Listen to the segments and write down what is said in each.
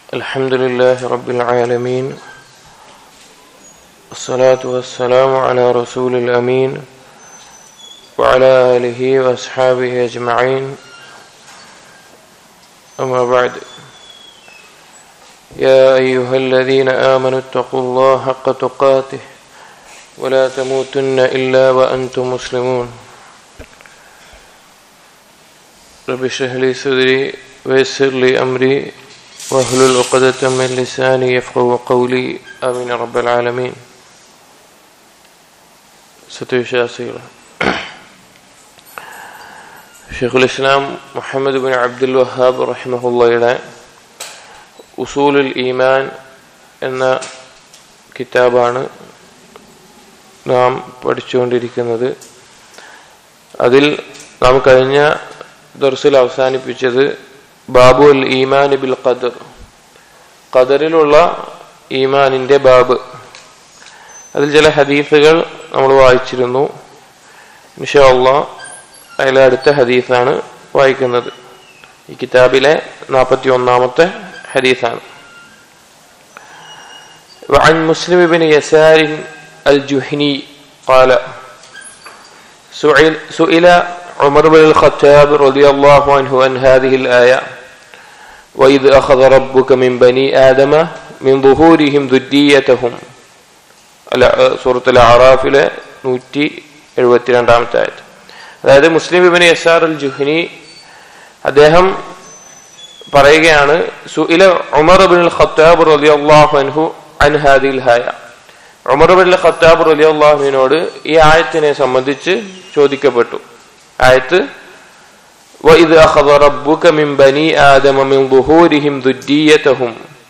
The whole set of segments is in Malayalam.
الحمد لله رب العالمين الصلاة والسلام على رسول الأمين وعلى آله وأصحابه أجمعين أما بعد يا أيها الذين آمنوا اتقوا الله حق تقاته ولا تموتن إلا وأنتم مسلمون رب اشرح لي صدري ويسر لي أمري واحلل عقدة من لساني يفقه قولي آمين رب العالمين സത്യവിശ്വാസികൾ ഷെയ്ഖുൽ ഇസ്ലാം മുഹമ്മദ് ബിൻ അബ്ദുൽ വഹാബ് റഹിമഹുള്ളയുടെ ഉസൂലുൽ ഈമാൻ എന്ന കിതാബാണ് നാം പഠിച്ചുകൊണ്ടിരിക്കുന്നത് അതിൽ നാം കഴിഞ്ഞ ദർസിൽ അവസാനിപ്പിച്ചത് ബാബു അൽ ഈമാൻ ബിൽ ഖദർ ഖദറിലുള്ള ഈമാനിന്റെ ബാബ് അതിൽ ചില ഹദീസുകൾ നമ്മൾ വായിച്ചിരുന്നു ഇൻഷാല്ല അതിലെ അടുത്ത ഹദീസാണ് വായിക്കുന്നത് ഈ കിതാബിലെ നാൽപ്പത്തി ഒന്നാമത്തെ ഹദീസാണ് وعن مسلم بن يسار الجهني قال سئل, سئل عمر بن الخطاب رضي الله عنه عن هذه الآية وإذ أخذ ربك من بني آدم من ظهورهم ذريتهم അല്ല സൂറത്തുൽ അറാഫിലെ നൂറ്റി എഴുപത്തിരണ്ടാമത്തെ ആയത് അതായത് മുസ്ലിം ഇബിന് യസാർ അൽ ജുഹ്നി അദ്ദേഹം പറയുകയാണ് സുഇല ഉമർ ബിൻ ഖത്താബ് റളിയല്ലാഹു അൻഹു അൻ ഹാദിൽ ഹായ ഉമർ ബിൻ ഖത്താബ് റളിയല്ലാഹുവിനോട് ഈ ആയത്തിനെ സംബന്ധിച്ച് ചോദിക്കപ്പെട്ടു ആയത്ത് وإذ أخذ ربك من بني آدم من ظهورهم ذريتهم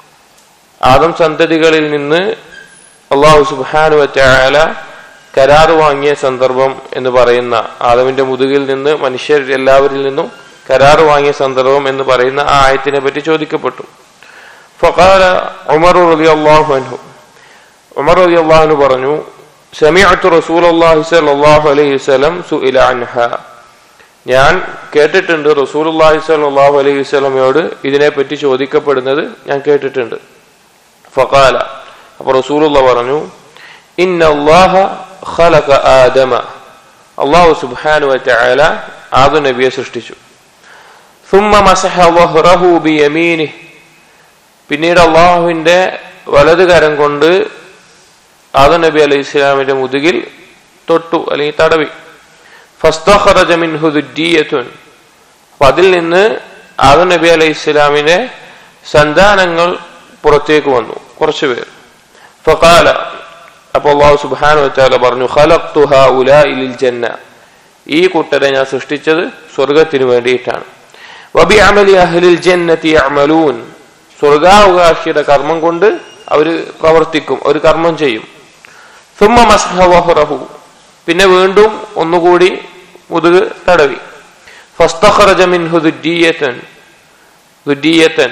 ആദം സന്തതികളിൽ നിന്ന് അള്ളാഹു സുബാനു വറ്റാല കരാറ് വാങ്ങിയ സന്ദർഭം എന്ന് പറയുന്ന ആദമിന്റെ മുതുകിൽ നിന്ന് മനുഷ്യർ എല്ലാവരിൽ നിന്നും കരാറ് വാങ്ങിയ സന്ദർഭം എന്ന് പറയുന്ന ആ ആയത്തിനെ പറ്റി ചോദിക്കപ്പെട്ടു ഫഖാല ഉമർ റബി അള്ളാഹു അൻഹു ഉമർ റബി അള്ളാഹുനു പറഞ്ഞു സമീഅത്തു റസൂൽ അള്ളാഹി സല്ലാഹു അലൈഹി വസല്ലം സുഇല അൻഹ ഞാൻ കേട്ടിട്ടുണ്ട് റസൂൽ അള്ളാഹി സല്ലാഹു അലൈഹി വസല്ലമയോട് ഇതിനെപ്പറ്റി ചോദിക്കപ്പെടുന്നത് ഞാൻ കേട്ടിട്ടുണ്ട് ഫഖാല അപ്പൊ റസൂലുള്ള പറഞ്ഞു ഇന്നല്ലാഹ ഖലഖ ആദമ അള്ളാഹു സുബ്ഹാനഹു വതആല ആദം നബിയെ സൃഷ്ടിച്ചു ثم مسح ظهره بيمينه പിന്നീട് അള്ളാഹുവിന്റെ വലത് കരം കൊണ്ട് ആദം നബി അലൈഹി ഇസ്ലാമിന്റെ മുതുകിൽ തൊട്ടു അല്ലെങ്കിൽ തടവി ഫസ്തഖറജ മിൻഹു ദുര്രിയത്തുൻ അപ്പൊ അതിൽ നിന്ന് ആദം നബി അലൈഹി ഇസ്ലാമിന്റെ സന്താനങ്ങൾ പുറത്തേക്ക് വന്നു കുറച്ചു പേർ ഫഖാല അപ്പോൾ അള്ളാഹു സുബ്ഹാനഹു വതആല പറഞ്ഞു ഖലഖ്തു ഹൗലാഇ ലിൽ ജന്ന ഈ കൂട്ടരെ ഞാൻ സൃഷ്ടിച്ചത് സ്വർഗത്തിന് വേണ്ടിയിട്ടാണ് വബി അമലി അഹ്ലിൽ ജന്നതി യഅമലൂൻ സ്വർഗാവകാശിയുടെ കർമ്മം കൊണ്ട് അവർ പ്രവർത്തിക്കും ഒരു കർമ്മം ചെയ്യും സുമ്മ മസ്ഹ വഹ്റഹു പിന്നെ വീണ്ടും ഒന്നുകൂടി മുതുക് തടവി ഫസ്തഖറജ മിൻഹു ദുര്രിയതൻ ദുര്രിയതൻ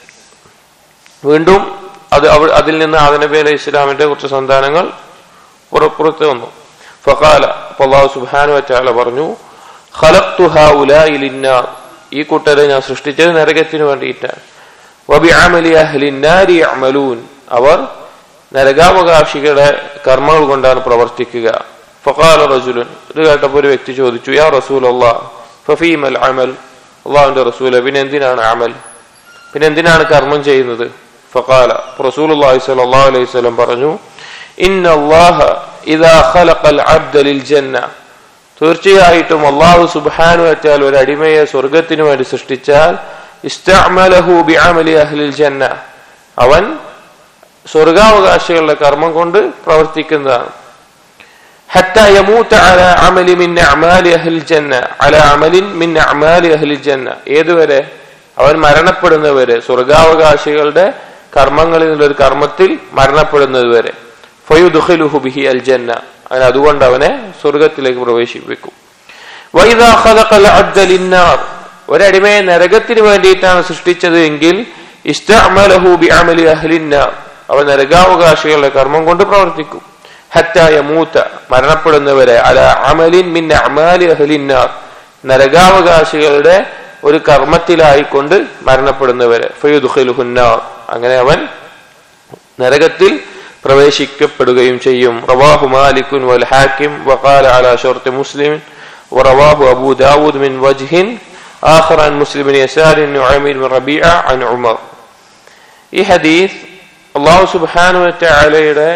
വീണ്ടും അത് അതിൽ നിന്ന് ആദനബി അലൈഹി ഇസ്ലാമിന്റെ കുറച്ച് സന്താനങ്ങൾ പുറപ്പുറത്ത് വന്നു ഫഖാല അള്ളാഹു സുബ്ഹാനു വതആല പറഞ്ഞു ഖലഖ്തു ഹൗലാഇ ലിന്നാർ ഈ കൂട്ടരെ ഞാൻ സൃഷ്ടിച്ചത് നരകത്തിന് വേണ്ടിയിട്ടാണ് വബിഅമലി അഹ്ലി നാരി യഅമലൂൻ അവർ നരകാവകാശികളുടെ കർമ്മങ്ങൾ കൊണ്ടാണ് പ്രവർത്തിക്കുക ഫഖാല റജുലുൻ ഇത് കേട്ടപ്പോൾ ഒരു വ്യക്തി ചോദിച്ചു യാ റസൂൽ അള്ളാഹ് ഫഫീമൽ അമൽ അള്ളാഹുവിന്റെ റസൂൽ പിന്നെ എന്തിനാണ് അമൽ പിന്നെ എന്തിനാണ് കർമ്മം ചെയ്യുന്നത് فقال رسول الله صلى الله عليه وسلم പറഞ്ഞു إن الله إذا خلق العبد للجنة തീർച്ചയായിട്ടും അള്ളാഹു സുബാനു വെച്ചാൽ ഒരു അടിമയെ സ്വർഗത്തിനു വേണ്ടി സൃഷ്ടിച്ചാൽ ഇസ്തഅമലഹു ബിഅമലി അഹ്ലിൽ ജന്ന അവൻ സ്വർഗാവകാശികളുടെ കർമ്മം കൊണ്ട് പ്രവർത്തിക്കുന്നതാണ് حتى يموت على عمل من أعمال أهل الجنة على عمل من أعمال أهل الجنة ഏതുവരെ അവൻ മരണപ്പെടുന്നവരെ സ്വർഗാവകാശികളുടെ കർമ്മങ്ങളിൽ നിന്നുള്ള ഒരു കർമ്മത്തിൽ മരണപ്പെടുന്നത് വരെ ഫയുദുഖിലുഹു ബിഹി അൽ ജന്ന അവൻ അതുകൊണ്ട് അവനെ സ്വർഗത്തിലേക്ക് പ്രവേശിപ്പിക്കും വൈദാ ഖലഖൽ അബ്ദ ലിന്നാർ ഒരടിമയെ നരകത്തിന് വേണ്ടിയിട്ടാണ് സൃഷ്ടിച്ചത് എങ്കിൽ ഇസ്തഅമലഹു ബിഅമലി അഹ്ലിന്നാർ അവൻ നരകാവകാശികളുടെ കർമ്മം കൊണ്ട് പ്രവർത്തിക്കും ഹറ്റായ മൂത്ത മരണപ്പെടുന്നവരെ അല അമലിൻ മിൻ അമാലി അഹ്ലിന്നാർ നരകാവകാശികളുടെ ഒരു കർമ്മത്തിലായിക്കൊണ്ട് മരണപ്പെടുന്നവരെ ഫയുദ്ഖിലുഹുന്നാർ അങ്ങനെ അവൻ നരകത്തിൽ പ്രവേശിക്കപ്പെടുകയും ചെയ്യും റവാഹു മാലിക്കുൻ വൽ ഹാക്കിം വഖാല അലാ ഷർത്ത് മുസ്ലിം ورواه أبو داود من وجه آخر عن مسلم بن يسار نعيم بن ربيعة عن عمر ഈ ഹദീസ് അള്ളാഹു സുബാനു വറ്റാലയുടെ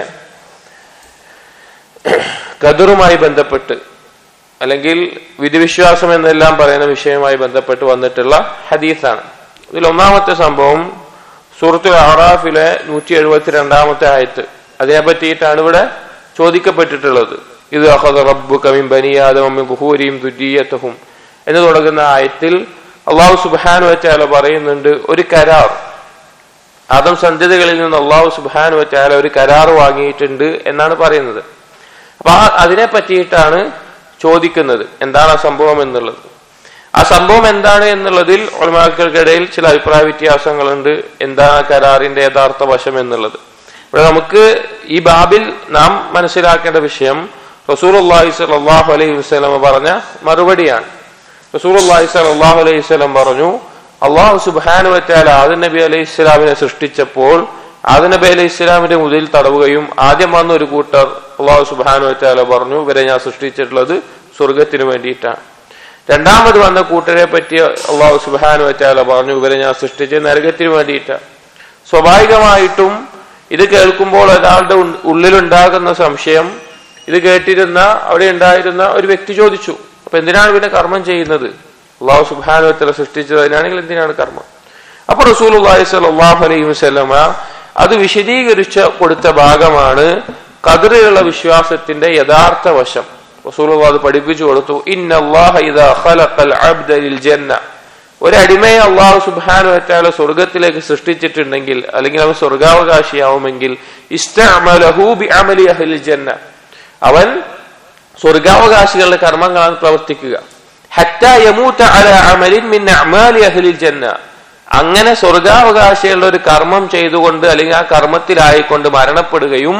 ഖദറുമായി ബന്ധപ്പെട്ട് അല്ലെങ്കിൽ വിധിവിശ്വാസം എന്നെല്ലാം പറയുന്ന വിഷയവുമായി ബന്ധപ്പെട്ട് വന്നിട്ടുള്ള ഹദീസാണ് ഇതിൽ ഒന്നാമത്തെ സംഭവം സൂറത്തുൽ അറാഫിലെ നൂറ്റി എഴുപത്തി രണ്ടാമത്തെ ആയത്ത് അതിനെ പറ്റിയിട്ടാണ് ഇവിടെ ചോദിക്കപ്പെട്ടിട്ടുള്ളത് ഇത് അഹദ റബ്ബു കമിൻ ബനിയാദം ബുഹൂരിയും ദുരീയത്തഹും എന്ന് തുടങ്ങുന്ന ആയത്തിൽ അള്ളാഹു സുബാനു വച്ചാല പറയുന്നുണ്ട് ഒരു കരാർ ആദം സന്ധ്യതകളിൽ നിന്ന് അള്ളാഹു സുബാനു വച്ചാല ഒരു കരാർ വാങ്ങിയിട്ടുണ്ട് എന്നാണ് പറയുന്നത് അപ്പൊ ആ അതിനെ പറ്റിയിട്ടാണ് ചോദിക്കുന്നത് എന്താണ് ആ സംഭവം എന്നുള്ളത് ആ സംഭവം എന്താണ് എന്നുള്ളതിൽ ഒളിമാക്കൾക്കിടയിൽ ചില അഭിപ്രായ വ്യത്യാസങ്ങളുണ്ട് എന്താണ് ആ കരാറിന്റെ യഥാർത്ഥ വശം എന്നുള്ളത് ഇവിടെ നമുക്ക് ഈ ബാബിൽ നാം മനസ്സിലാക്കേണ്ട വിഷയം റസൂർ അള്ളാഹി സലാഹു അലൈഹി വസ്ലമ പറഞ്ഞ മറുപടിയാണ് റസൂർ അള്ളാഹി സലാഹു അലൈഹി വസ്ലം പറഞ്ഞു അള്ളാഹു സുബാനു വറ്റാല ആദൻ നബി അലൈഹി ഇസ്ലാമിനെ സൃഷ്ടിച്ചപ്പോൾ ആദൻ നബി അലൈഹി ഇസ്ലാമിന്റെ മുതിൽ തടവുകയും ആദ്യം വന്ന ഒരു കൂട്ടർ അള്ളാഹു സുബാനു വറ്റാല പറഞ്ഞു ഇവരെ ഞാൻ സൃഷ്ടിച്ചിട്ടുള്ളത് സ്വർഗത്തിന് വേണ്ടിയിട്ടാണ് രണ്ടാമത് വന്ന കൂട്ടരെ പറ്റി അള്ളാഹു സുബാനു വറ്റാല പറഞ്ഞു ഇവരെ ഞാൻ സൃഷ്ടിച്ചത് നരകത്തിന് വേണ്ടിയിട്ടാണ് സ്വാഭാവികമായിട്ടും ഇത് കേൾക്കുമ്പോൾ ഒരാളുടെ ഉള്ളിലുണ്ടാകുന്ന സംശയം ഇത് കേട്ടിരുന്ന അവിടെ ഉണ്ടായിരുന്ന ഒരു വ്യക്തി ചോദിച്ചു അപ്പൊ എന്തിനാണ് പിന്നെ കർമ്മം ചെയ്യുന്നത് അള്ളാഹു സുബാനുവത്തല സൃഷ്ടിച്ചതിനാണെങ്കിൽ എന്തിനാണ് കർമ്മം അപ്പൊ റസൂൽ അള്ളാഹി സ്വല്ലാഹു അലൈഹി വസ്ലമ അത് വിശദീകരിച്ച കൊടുത്ത ഭാഗമാണ് കതിറിലുള്ള വിശ്വാസത്തിന്റെ യഥാർത്ഥ വശം റസൂൽ അത് പഠിപ്പിച്ചു കൊടുത്തു ജന്ന ഒരടിമയെ അള്ളാഹു സുബാനു വറ്റാല സ്വർഗത്തിലേക്ക് സൃഷ്ടിച്ചിട്ടുണ്ടെങ്കിൽ അല്ലെങ്കിൽ അവൻ സ്വർഗാവകാശിയാവുമെങ്കിൽ ജന്ന അവൻ സ്വർഗാവകാശികളുടെ കർമ്മങ്ങളാണ് പ്രവർത്തിക്കുക ജന്ന അങ്ങനെ സ്വർഗാവകാശികളുടെ ഒരു കർമ്മം ചെയ്തുകൊണ്ട് അല്ലെങ്കിൽ ആ കർമ്മത്തിലായിക്കൊണ്ട് മരണപ്പെടുകയും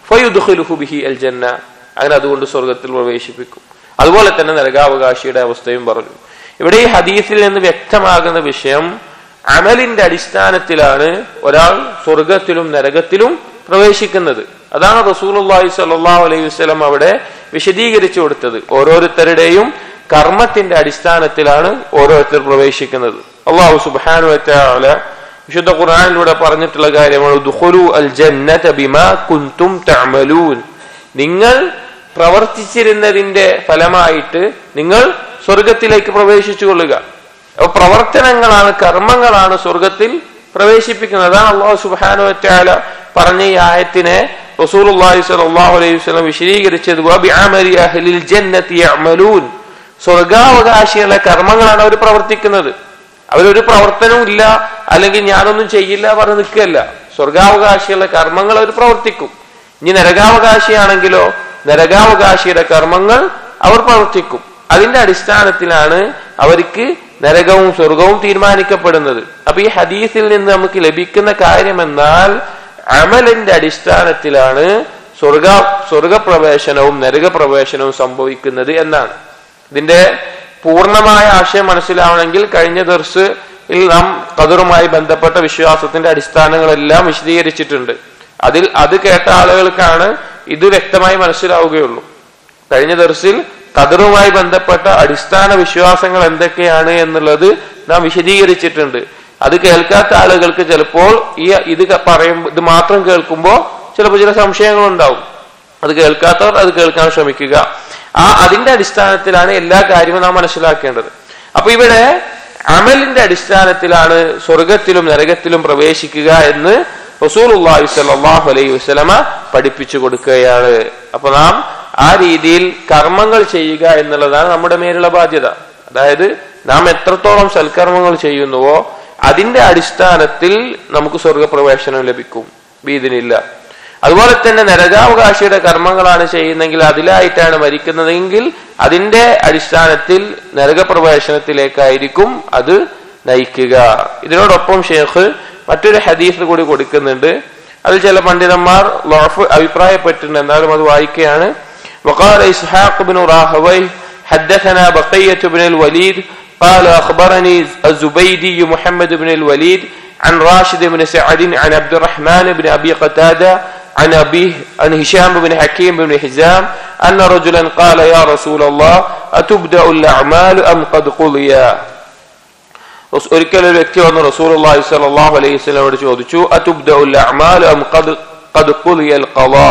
ബിഹി അൽ ജന്ന അങ്ങനെ അതുകൊണ്ട് സ്വർഗത്തിൽ പ്രവേശിപ്പിക്കും അതുപോലെ തന്നെ നരകാവകാശിയുടെ അവസ്ഥയും പറഞ്ഞു ഇവിടെ ഈ ഹദീസിൽ നിന്ന് വ്യക്തമാകുന്ന വിഷയം അമലിന്റെ അടിസ്ഥാനത്തിലാണ് ഒരാൾ സ്വർഗത്തിലും നരകത്തിലും പ്രവേശിക്കുന്നത് അതാണ് റസൂലുള്ളാഹി സ്വല്ലല്ലാഹു അലൈഹി വസല്ലം അവിടെ വിശദീകരിച്ചു കൊടുത്തത് ഓരോരുത്തരുടെയും കർമ്മത്തിന്റെ അടിസ്ഥാനത്തിലാണ് ഓരോരുത്തർ പ്രവേശിക്കുന്നത് അള്ളാഹു സുബ്ഹാനഹു വതആല വിശുദ്ധ ഖുർആനിലൂടെ പറഞ്ഞിട്ടുള്ള കാര്യമാണ് ദുഖുലു അൽ ജന്നത ബിമാ കുൻതും തഅമലൂൻ നിങ്ങൾ പ്രവർത്തിച്ചിരുന്നതിന്റെ ഫലമായിട്ട് നിങ്ങൾ സ്വർഗത്തിലേക്ക് പ്രവേശിച്ചു കൊള്ളുക അപ്പൊ പ്രവർത്തനങ്ങളാണ് കർമ്മങ്ങളാണ് സ്വർഗത്തിൽ പ്രവേശിപ്പിക്കുന്നത് അതാണ് അള്ളാഹു സുബാനു വറ്റാല പറഞ്ഞ ഈ ആയത്തിനെ റസൂലുള്ളാഹി സ്വല്ലല്ലാഹു അലൈഹി വസല്ലം വിശദീകരിച്ചത് വബിഅമലി അഹ്ലിൽ ജന്നതി യഅമലൂൻ സ്വർഗാവകാശികളുടെ കർമ്മങ്ങളാണ് അവർ പ്രവർത്തിക്കുന്നത് അവരൊരു പ്രവർത്തനവും ഇല്ല അല്ലെങ്കിൽ ഞാനൊന്നും ചെയ്യില്ല പറഞ്ഞ് നിൽക്കുകയല്ല സ്വർഗാവകാശികളുടെ കർമ്മങ്ങൾ അവർ പ്രവർത്തിക്കും ഇനി നരകാവകാശിയാണെങ്കിലോ നരകാവകാശിയുടെ കർമ്മങ്ങൾ അവർ പ്രവർത്തിക്കും അതിന്റെ അടിസ്ഥാനത്തിലാണ് അവർക്ക് നരകവും സ്വർഗവും തീരുമാനിക്കപ്പെടുന്നത് അപ്പൊ ഈ ഹദീസിൽ നിന്ന് നമുക്ക് ലഭിക്കുന്ന കാര്യം എന്നാൽ അമലിന്റെ അടിസ്ഥാനത്തിലാണ് സ്വർഗ സ്വർഗപ്രവേശനവും നരകപ്രവേശനവും സംഭവിക്കുന്നത് എന്നാണ് ഇതിന്റെ പൂർണ്ണമായ ആശയം മനസ്സിലാവണമെങ്കിൽ കഴിഞ്ഞ ദർസിൽ നാം കതറുമായി ബന്ധപ്പെട്ട വിശ്വാസത്തിന്റെ അടിസ്ഥാനങ്ങളെല്ലാം വിശദീകരിച്ചിട്ടുണ്ട് അതിൽ അത് കേട്ട ആളുകൾക്കാണ് ഇത് വ്യക്തമായി മനസ്സിലാവുകയുള്ളൂ കഴിഞ്ഞ ദർസിൽ കതറുമായി ബന്ധപ്പെട്ട അടിസ്ഥാന വിശ്വാസങ്ങൾ എന്തൊക്കെയാണ് എന്നുള്ളത് നാം വിശദീകരിച്ചിട്ടുണ്ട് അത് കേൾക്കാത്ത ആളുകൾക്ക് ചിലപ്പോൾ ഈ ഇത് പറയുമ്പോൾ ഇത് മാത്രം കേൾക്കുമ്പോൾ ചിലപ്പോൾ ചില സംശയങ്ങൾ ഉണ്ടാവും അത് കേൾക്കാത്തവർ അത് കേൾക്കാൻ ശ്രമിക്കുക ആ അതിന്റെ അടിസ്ഥാനത്തിലാണ് എല്ലാ കാര്യവും നാം മനസ്സിലാക്കേണ്ടത് അപ്പൊ ഇവിടെ അമലിന്റെ അടിസ്ഥാനത്തിലാണ് സ്വർഗത്തിലും നരകത്തിലും പ്രവേശിക്കുക എന്ന് റസൂലുള്ളാഹി സ്വല്ലല്ലാഹു അലൈഹി വസല്ലമ പഠിപ്പിച്ചു കൊടുക്കുകയാണ് അപ്പൊ നാം ആ രീതിയിൽ കർമ്മങ്ങൾ ചെയ്യുക എന്നുള്ളതാണ് നമ്മുടെ മേലുള്ള ബാധ്യത അതായത് നാം എത്രത്തോളം സൽക്കർമ്മങ്ങൾ ചെയ്യുന്നുവോ അതിന്റെ അടിസ്ഥാനത്തിൽ നമുക്ക് സ്വർഗപ്രവേശനം ലഭിക്കും വീതിനില്ല അതുപോലെ തന്നെ നരകാവകാശിയുടെ കർമ്മങ്ങളാണ് ചെയ്യുന്നതെങ്കിൽ അതിലായിട്ടാണ് മരിക്കുന്നതെങ്കിൽ അതിന്റെ അടിസ്ഥാനത്തിൽ നരകപ്രവേശനത്തിലേക്കായിരിക്കും അത് നയിക്കുക ഇതിനോടൊപ്പം ഷേഖ് മറ്റൊരു ഹദീസ് കൂടി കൊടുക്കുന്നുണ്ട് അതിൽ ചില പണ്ഡിതന്മാർ ലോഫ് അഭിപ്രായപ്പെട്ടിട്ടുണ്ട് എന്നാലും അത് വായിക്കുകയാണ് وقال إسحاق بن راهويه حدثنا بقية بن الوليد قال أخبرني الزبيدي محمد بن الوليد عن راشد بن سعد عن عبد الرحمن بن أبي قتادة عن أبيه عن هشام بن حكيم بن حزام أن رجلا قال يا رسول الله أتبدأ الأعمال أم قد قضي ഒരിക്കൽ ഒരു വ്യക്തി വന്ന് റസൂൽ അള്ളാഹി സലാഹു അലൈഹി സ്വലമോട് ചോദിച്ചു അതുബ്ദഉൽ അഅ്മാൽ അം ഖദ് ഖദ് ഖുദിയൽ ഖളാ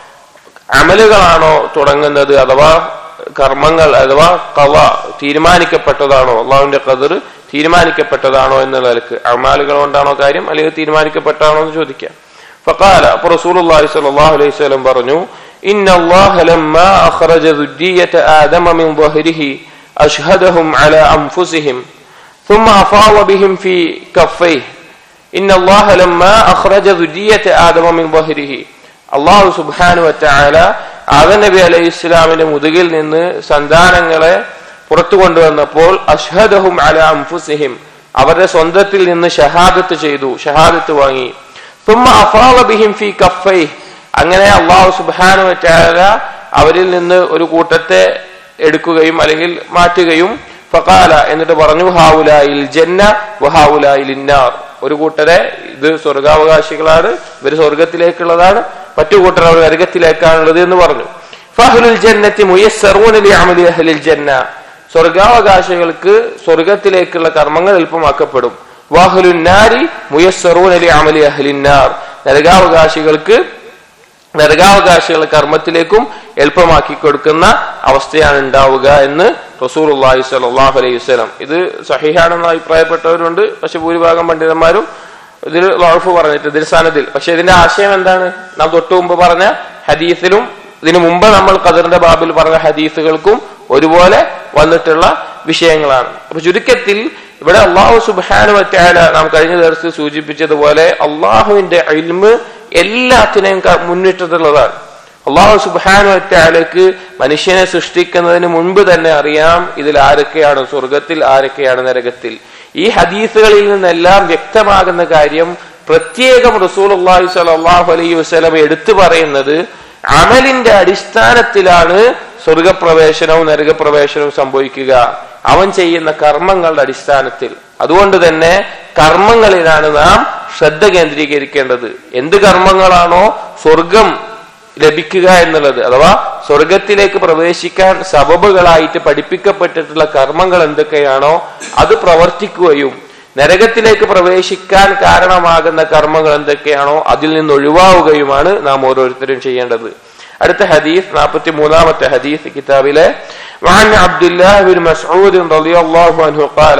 അമലുകളാണോ തുടങ്ങുന്നത് അഥവാ കർമ്മങ്ങൾ അഥവാ കവ തീരുമാനിക്കപ്പെട്ടതാണോ അള്ളാഹുവിന്റെ കതിർ തീരുമാനിക്കപ്പെട്ടതാണോ എന്നുള്ള നിലക്ക് അമാലുകൾ കൊണ്ടാണോ കാര്യം അല്ലെങ്കിൽ തീരുമാനിക്കപ്പെട്ടാണോ എന്ന് ചോദിക്കാം ഫഖാല അപ്പൊ റസൂലുള്ളാഹി സ്വല്ലല്ലാഹു അലൈഹി വസല്ലം പറഞ്ഞു ഇന്ന അല്ലാഹ ലമ്മാ അഖ്റജ ദുജ്ജിയത ആദമ മിൻ ظهره അഷ്ഹദഹും അലാ അൻഫുസിഹിം ثم أفاض بهم في كفيه إن الله لما أخرج ذرية آدم من ظهره അള്ളാഹു സുബാനു വറ്റാല ആദം നബി അലൈഹി ഇസ്ലാമിന്റെ മുതുകിൽ നിന്ന് സന്താനങ്ങളെ പുറത്തു കൊണ്ടുവന്നപ്പോൾ അഷ്ഹദഹും അല അംഫുസിഹിം അവരുടെ സ്വന്തത്തിൽ നിന്ന് ഷഹാദത്ത് ചെയ്തു ഷഹാദത്ത് വാങ്ങി തുമ്മ അഫാള ബിഹിം ഫി കഫൈ അങ്ങനെ അള്ളാഹു സുബാനു വറ്റാല അവരിൽ നിന്ന് ഒരു കൂട്ടത്തെ എടുക്കുകയും അല്ലെങ്കിൽ മാറ്റുകയും ഫഖാല എന്നിട്ട് പറഞ്ഞു ഹാവുലായിൽ ജന്ന വഹാവുലായിൽ ഇന്നാർ ഒരു കൂട്ടരെ ഇത് സ്വർഗാവകാശികളാണ് ഇവർ സ്വർഗത്തിലേക്കുള്ളതാണ് മറ്റു കൂട്ടർ അവർ നരകത്തിലേക്കാണുള്ളത് എന്ന് പറഞ്ഞു ഫഹ്ലുൽ ജന്നത്തി മുയസ്സറൂനലി അമലി അഹ്ലിൽ ജന്ന സ്വർഗാവകാശികൾക്ക് സ്വർഗത്തിലേക്കുള്ള കർമ്മങ്ങൾ എളുപ്പമാക്കപ്പെടും വാഹുലുന്നാരി മുയസ്സറൂനലി അമലി അഹ്ലിന്നാർ നരകാവകാശികൾക്ക് നരകാവകാശികളുടെ കർമ്മത്തിലേക്കും എളുപ്പമാക്കി കൊടുക്കുന്ന അവസ്ഥയാണ് ഉണ്ടാവുക എന്ന് റസൂൽ അള്ളാഹി സ്വലാഹു അലൈഹി വസ്ലം ഇത് സഹിഹാണെന്ന് അഭിപ്രായപ്പെട്ടവരുണ്ട് പക്ഷെ ഭൂരിഭാഗം പണ്ഡിതന്മാരും ഇതിൽ ലോഫ് പറഞ്ഞിട്ട് ഇതിന്റെ സ്ഥാനത്തിൽ പക്ഷെ ഇതിന്റെ ആശയം എന്താണ് നാം തൊട്ടു മുമ്പ് പറഞ്ഞ ഹദീസിലും ഇതിനു മുമ്പ് നമ്മൾ ഖദറിന്റെ ബാബിൽ പറഞ്ഞ ഹദീസുകൾക്കും ഒരുപോലെ വന്നിട്ടുള്ള വിഷയങ്ങളാണ് അപ്പൊ ചുരുക്കത്തിൽ ഇവിടെ അള്ളാഹു സുബാനു വറ്റാല നാം കഴിഞ്ഞ ദിവസത്തിൽ സൂചിപ്പിച്ചതുപോലെ അള്ളാഹുവിന്റെ അയിൽമ് എല്ലാത്തിനെയും മുന്നിട്ടിട്ടുള്ളതാണ് അള്ളാഹു സുബാനു വറ്റാലക്ക് മനുഷ്യനെ സൃഷ്ടിക്കുന്നതിന് മുൻപ് തന്നെ അറിയാം ഇതിൽ ആരൊക്കെയാണ് സ്വർഗത്തിൽ ആരൊക്കെയാണ് നരകത്തിൽ ഈ ഹദീസുകളിൽ നിന്നെല്ലാം വ്യക്തമാകുന്ന കാര്യം പ്രത്യേകം റസൂൽ അള്ളാഹി സ്വലാഹു അലൈഹി വസ്ലം എടുത്തു പറയുന്നത് അമലിന്റെ അടിസ്ഥാനത്തിലാണ് സ്വർഗപ്രവേശനവും നരകപ്രവേശനവും സംഭവിക്കുക അവൻ ചെയ്യുന്ന കർമ്മങ്ങളുടെ അടിസ്ഥാനത്തിൽ അതുകൊണ്ട് തന്നെ കർമ്മങ്ങളിലാണ് നാം ശ്രദ്ധ കേന്ദ്രീകരിക്കേണ്ടത് എന്ത് കർമ്മങ്ങളാണോ സ്വർഗം ലഭിക്കുക എന്നുള്ളത് അഥവാ സ്വർഗത്തിലേക്ക് പ്രവേശിക്കാൻ സബബുകളായിട്ട് പഠിപ്പിക്കപ്പെട്ടിട്ടുള്ള കർമ്മങ്ങൾ എന്തൊക്കെയാണോ അത് പ്രവർത്തിക്കുകയും നരകത്തിലേക്ക് പ്രവേശിക്കാൻ കാരണമാകുന്ന കർമ്മങ്ങൾ എന്തൊക്കെയാണോ അതിൽ നിന്ന് ഒഴിവാവുകയുമാണ് നാം ഓരോരുത്തരും ചെയ്യേണ്ടത് അടുത്ത ഹദീസ് നാൽപ്പത്തി മൂന്നാമത്തെ ഹദീസ് കിതാബിലെ وعن عبد الله بن مسعود رضي الله عنه قال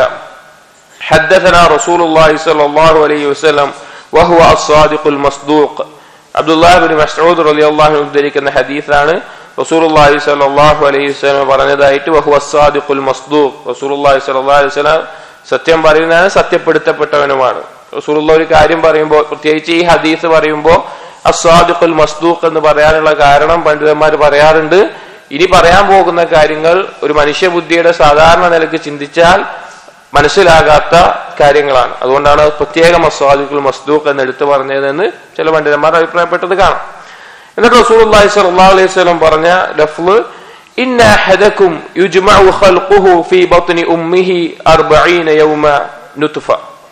حدثنا رسول الله صلى الله عليه وسلم وهو الصادق المصدوق അബ്ദുല്ലാഹ് ബിൻ മസ്ഊദ് റളിയല്ലാഹു അൻഹു ഉദ്ധരിക്കുന്ന ഹദീസാണ് റസൂലുള്ളാഹി സ്വല്ലല്ലാഹു അലൈഹി വസല്ലം പറഞ്ഞതായിട്ട് വഹുവ അസ്സാദിഖുൽ മസ്ദൂഖ് റസൂലുള്ളാഹി സ്വല്ലല്ലാഹു അലൈഹി വസല്ലം സത്യം പറയുന്നതാണ് സത്യപ്പെടുത്തപ്പെട്ടവനുമാണ് റസൂലുള്ള ഒരു കാര്യം പറയുമ്പോൾ പ്രത്യേകിച്ച് ഈ ഹദീസ് പറയുമ്പോൾ അസ്സാദിഖുൽ മസ്ദൂഖ് എന്ന് പറയാനുള്ള കാരണം പണ്ഡിതന്മാർ പറയാറുണ്ട് ഇനി പറയാൻ പോകുന്ന കാര്യങ്ങൾ ഒരു മനുഷ്യബുദ്ധിയുടെ സാധാരണ നിലക്ക് ചിന്തിച്ചാൽ മനസ്സിലാകാത്ത കാര്യങ്ങളാണ് അതുകൊണ്ടാണ് പ്രത്യേകം അസ്വാദിഖുൽ മസ്ദൂഖ് എന്ന് എടുത്തു പറഞ്ഞതെന്ന് ചില പണ്ഡിതന്മാർ അഭിപ്രായപ്പെട്ടത് കാണാം എന്നിട്ട് റസൂൽ സല്ലല്ലാഹു അലൈഹി വസല്ലം പറഞ്ഞ ലഫ്ള് ഇന്ന അഹദക്കും യുജ്മഉ ഖൽഖുഹു ഫീ ബത്നി ഉമ്മിഹി 40 യൗമ നുത്ഫ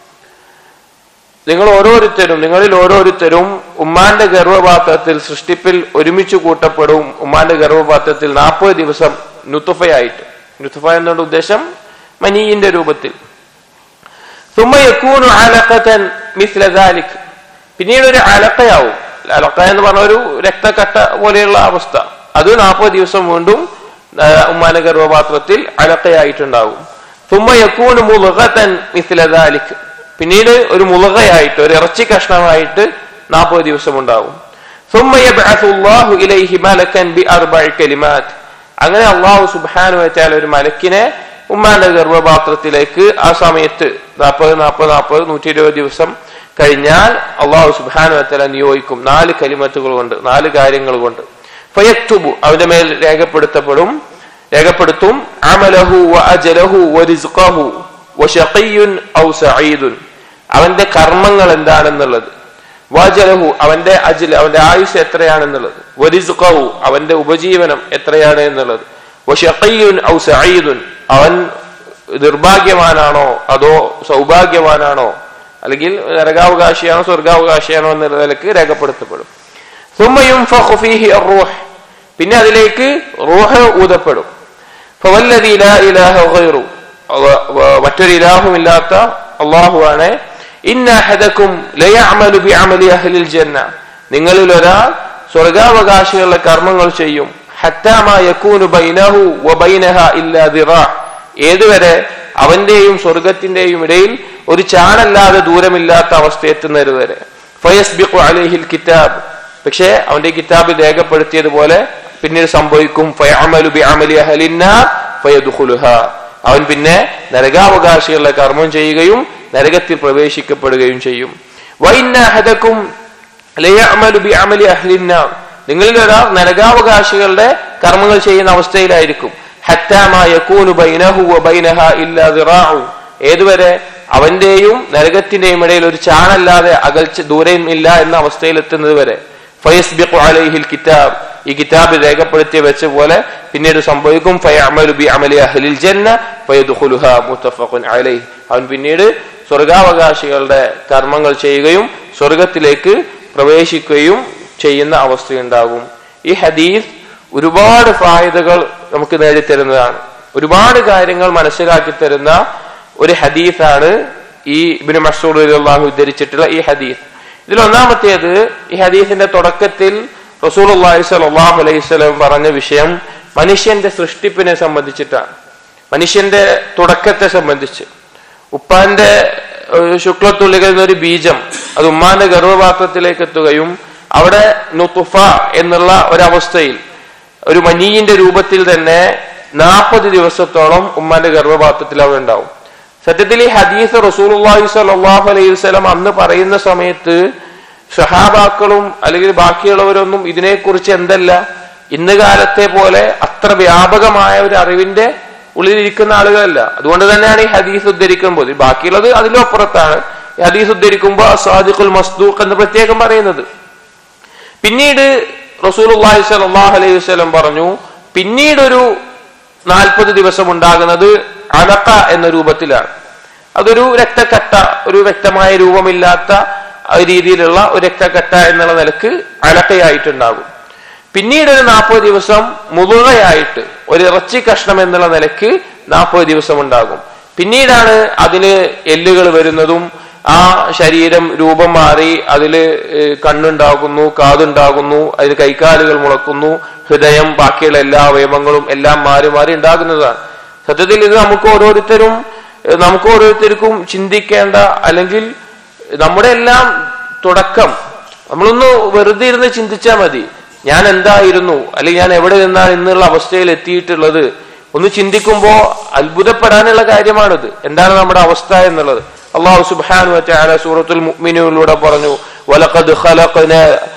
നിങ്ങൾ ഓരോരുത്തരും നിങ്ങളിൽ ഓരോരുത്തരും ഉമ്മാന്റെ ഗർഭപാത്രത്തിൽ സൃഷ്ടിപ്പിൽ ഒരുമിച്ച് കൂട്ടപ്പെടും ഉമ്മാന്റെ ഗർഭപാത്രത്തിൽ നാൽപ്പത് ദിവസം നുത്തുഫയായിട്ട് നുത്തുഫ എന്നുള്ള ഉദ്ദേശം മനീയിന്റെ രൂപത്തിൽ സുമ്മയക്കൂനു അലക്കത്തൻ മിസ്ലദാലിക് പിന്നീട് ഒരു അലക്കയാവും അലക്ക എന്ന് പറഞ്ഞ ഒരു രക്തക്കട്ട പോലെയുള്ള അവസ്ഥ അത് നാൽപ്പത് ദിവസം വീണ്ടും ഉമ്മാന ഗർഭപാത്രത്തിൽ അലക്കയായിട്ടുണ്ടാവും സുമ്മയക്കൂനു മുലുകത്തൻ മിസ്ലദാലിക് പിന്നീട് ഒരു മുലുകയായിട്ട് ഒരു ഇറച്ചി കഷ്ണമായിട്ട് നാൽപ്പത് ദിവസം ഉണ്ടാവും അങ്ങനെ അള്ളാഹു സുബാനു വെച്ചാൽ ഒരു മലക്കിനെ ഉമ്മാന്റെ ഗർഭപാത്രത്തിലേക്ക് ആ സമയത്ത് നാൽപ്പത് നാൽപ്പത് നാൽപ്പത് നൂറ്റി ഇരുപത് ദിവസം കഴിഞ്ഞാൽ അള്ളാഹു സുബാനു വത്തല നിയോഗിക്കും നാല് കലിമത്തുകൾ കൊണ്ട് നാല് കാര്യങ്ങൾ കൊണ്ട് ഫയക്തുബു അവന്റെ മേൽ രേഖപ്പെടുത്തപ്പെടും രേഖപ്പെടുത്തും അമലഹു അജലഹു വരിസ്ഖഹു വഷഖിയുൻ ഔ സഈദുൻ അവന്റെ കർമ്മങ്ങൾ എന്താണെന്നുള്ളത് വജലഹു അവന്റെ അജിൽ അവന്റെ ആയുസ് എത്രയാണെന്നുള്ളത് വരിസ്ഖഹു അവന്റെ ഉപജീവനം എത്രയാണ് എന്നുള്ളത് വഷഖിയുൻ ഔ സഈദുൻ അവൻ നിർഭാഗ്യവാനാണോ അതോ സൗഭാഗ്യവാനാണോ അല്ലെങ്കിൽ നരകാവകാശിയാണോ സ്വർഗാവകാശിയാണോ എന്ന നിലക്ക് രേഖപ്പെടുത്തപ്പെടും ثم ينفخ فيه الروح പിന്നെ അതിലേക്ക് റൂഹ് ഊതപ്പെടും فوالذي لا اله غيره വ- വ- മറ്റൊരു ഇലാഹുമില്ലാത്ത അള്ളാഹുവാണ് ഇന്ന അഹദക്കും ലയഅമലു ബിഅമലി അഹ്ലിൽ ജന്ന നിങ്ങളിൽ ഒരാൾ സ്വർഗാവകാശികളുടെ കർമ്മങ്ങൾ ചെയ്യും ഹത്താ മാ യകൂനു ബൈനഹു വബൈനഹ ഇല്ലാ ദിറാ ഏതുവരെ അവന്റെയും സ്വർഗത്തിന്റെയും ഇടയിൽ ഒരു ചാണല്ലാതെ ദൂരമില്ലാത്ത അവസ്ഥ എത്തുന്നത് വരെ ഫയസ്ബിഖു അലൈഹിൽ കിതാബ് പക്ഷേ അവന്റെ കിതാബിൽ രേഖപ്പെടുത്തിയതുപോലെ പിന്നീട് സംഭവിക്കും ഫയഅമലു ബിഅമലി അഹ്ലിന്നാർ ഫയദ്ഖുലുഹ അവൻ പിന്നെ നരകാവകാശികളുടെ കർമ്മം ചെയ്യുകയും നരകത്തിൽ പ്രവേശിക്കപ്പെടുകയും ചെയ്യും വൈന്ന അഹദക്കും ലയഅമലു ബിഅമലി അഹ്ലിന്നാർ നിങ്ങളിൽ ഒരാൾ നരകാവകാശികളുടെ കർമ്മങ്ങൾ ചെയ്യുന്ന അവസ്ഥയിലായിരിക്കും ഹത്താ മാ യകൂനു ബൈനഹു വബൈനഹ ഇല്ലാ ദിറാഉ ഏതുവരെ അവന്റെയും നരകത്തിന്റെയും ഇടയിൽ ഒരു ചാണല്ലാതെ അകൽച്ച ദൂരം ഇല്ല എന്ന അവസ്ഥയിൽ എത്തുന്നത് വരെ ഫയസ്ബിഖു അലൈഹിൽ കിതാബ് ഈ കിതാബിൽ രേഖപ്പെടുത്തി വെച്ച പോലെ പിന്നീട് സംഭവിക്കും ഫയഅമലു ബിഅമലി അഹ്ലിൽ ജന്ന ഫയദ്ഖുലുഹ മുത്തഫഖുൻ അലൈഹി അവൻ പിന്നീട് സ്വർഗാവകാശികളുടെ കർമ്മങ്ങൾ ചെയ്യുകയും സ്വർഗത്തിലേക്ക് പ്രവേശിക്കുകയും ചെയ്യുന്ന അവസ്ഥയുണ്ടാകും ഈ ഹദീസ് ഒരുപാട് ഫായതകൾ നമുക്ക് നേടിത്തരുന്നതാണ് ഒരുപാട് കാര്യങ്ങൾ മനസ്സിലാക്കി തരുന്ന ഒരു ഹദീസാണ് ഈ ഇബിന് മസൂദ് അള്ളാഹു ഉദ്ധരിച്ചിട്ടുള്ള ഈ ഹദീസ് ഇതിൽ ഒന്നാമത്തേത് ഈ ഹദീസിന്റെ തുടക്കത്തിൽ റസൂൽ അള്ളാഹി സ്വലാഹു അലൈഹി സ്വലം പറഞ്ഞ വിഷയം മനുഷ്യന്റെ സൃഷ്ടിപ്പിനെ സംബന്ധിച്ചിട്ടാണ് മനുഷ്യന്റെ തുടക്കത്തെ സംബന്ധിച്ച് ഉപ്പാന്റെ ഏഹ്, ശുക്ലത്തുള്ളികളിൽ നിന്ന് ഒരു ബീജം അത് ഉമ്മാന്റെ ഗർഭപാത്രത്തിലേക്ക് എത്തുകയും അവിടെ നുത്തുഫ എന്നുള്ള ഒരവസ്ഥയിൽ ഒരു മനീയിന്റെ രൂപത്തിൽ തന്നെ നാൽപ്പത് ദിവസത്തോളം ഉമ്മാന്റെ ഗർഭപാത്രത്തിൽ അവിടെ ഉണ്ടാവും സത്യത്തിൽ ഈ ഹദീസ് റസൂലുള്ളാഹി സ്വല്ലല്ലാഹു അലൈഹി വസല്ലം അന്ന് പറയുന്ന സമയത്ത് സഹാബാക്കളും അല്ലെങ്കിൽ ബാക്കിയുള്ളവരൊന്നും ഇതിനെക്കുറിച്ച് എന്തല്ല ഇന്ന് കാലത്തെ പോലെ അത്ര വ്യാപകമായ ഒരു അറിവിന്റെ ഉള്ളിലിരിക്കുന്ന ആളുകളല്ല അതുകൊണ്ട് തന്നെയാണ് ഈ ഹദീസ് ഉദ്ധരിക്കുമ്പോൾ ബാക്കിയുള്ളത് അതിലും അപ്പുറത്താണ് ഈ ഹദീസ് ഉദ്ധരിക്കുമ്പോൾ സാദിഖുൽ മസ്ദൂഖ് എന്ന് പ്രത്യേകം പറയുന്നത് പിന്നീട് റസൂലുള്ളാഹി സ്വല്ലല്ലാഹു അലൈഹി വസല്ലം പറഞ്ഞു പിന്നീടൊരു നാൽപ്പത് ദിവസം ഉണ്ടാകുന്നത് അലക്ക എന്ന രൂപത്തിലാണ് അതൊരു രക്തക്കട്ട ഒരു വ്യക്തമായ രൂപമില്ലാത്ത ആ രീതിയിലുള്ള ഒരു രക്തക്കട്ട എന്നുള്ള നിലക്ക് അലക്കയായിട്ടുണ്ടാകും പിന്നീട് ഒരു നാൽപ്പത് ദിവസം മുതുകയായിട്ട് ഒരു ഇറച്ചി കഷ്ണം എന്നുള്ള നിലക്ക് നാൽപ്പത് ദിവസം ഉണ്ടാകും പിന്നീടാണ് അതിന് എല്ലുകൾ വരുന്നതും ആ ശരീരം രൂപം മാറി അതില് ഏഹ്, കണ്ണുണ്ടാകുന്നു കാതുണ്ടാകുന്നു അതിന് കൈക്കാലുകൾ മുളക്കുന്നു ഹൃദയം ബാക്കിയുള്ള എല്ലാ അവയവങ്ങളും എല്ലാം മാറി മാറി ഉണ്ടാകുന്നതാണ് സത്യത്തിൽ ഇത് നമുക്ക് ഓരോരുത്തരും ഏഹ്, നമുക്ക് ഓരോരുത്തർക്കും ചിന്തിക്കേണ്ട അല്ലെങ്കിൽ നമ്മുടെ എല്ലാം തുടക്കം നമ്മളൊന്ന് വെറുതെ ഇരുന്ന് ചിന്തിച്ചാൽ മതി ഞാൻ എന്തായിരുന്നു അല്ലെങ്കിൽ ഞാൻ എവിടെ നിന്നാണ് ഇന്നുള്ള അവസ്ഥയിൽ എത്തിയിട്ടുള്ളത് ഒന്ന് ചിന്തിക്കുമ്പോ അത്ഭുതപ്പെടാനുള്ള കാര്യമാണിത് എന്താണ് നമ്മുടെ അവസ്ഥ എന്നുള്ളത് അള്ളാഹു സുബ്ഹാനഹു വതആല സൂറത്തുൽ മുഅ്മിനൂനിലൂടെ പറഞ്ഞു വലഖദ് ഖലഖന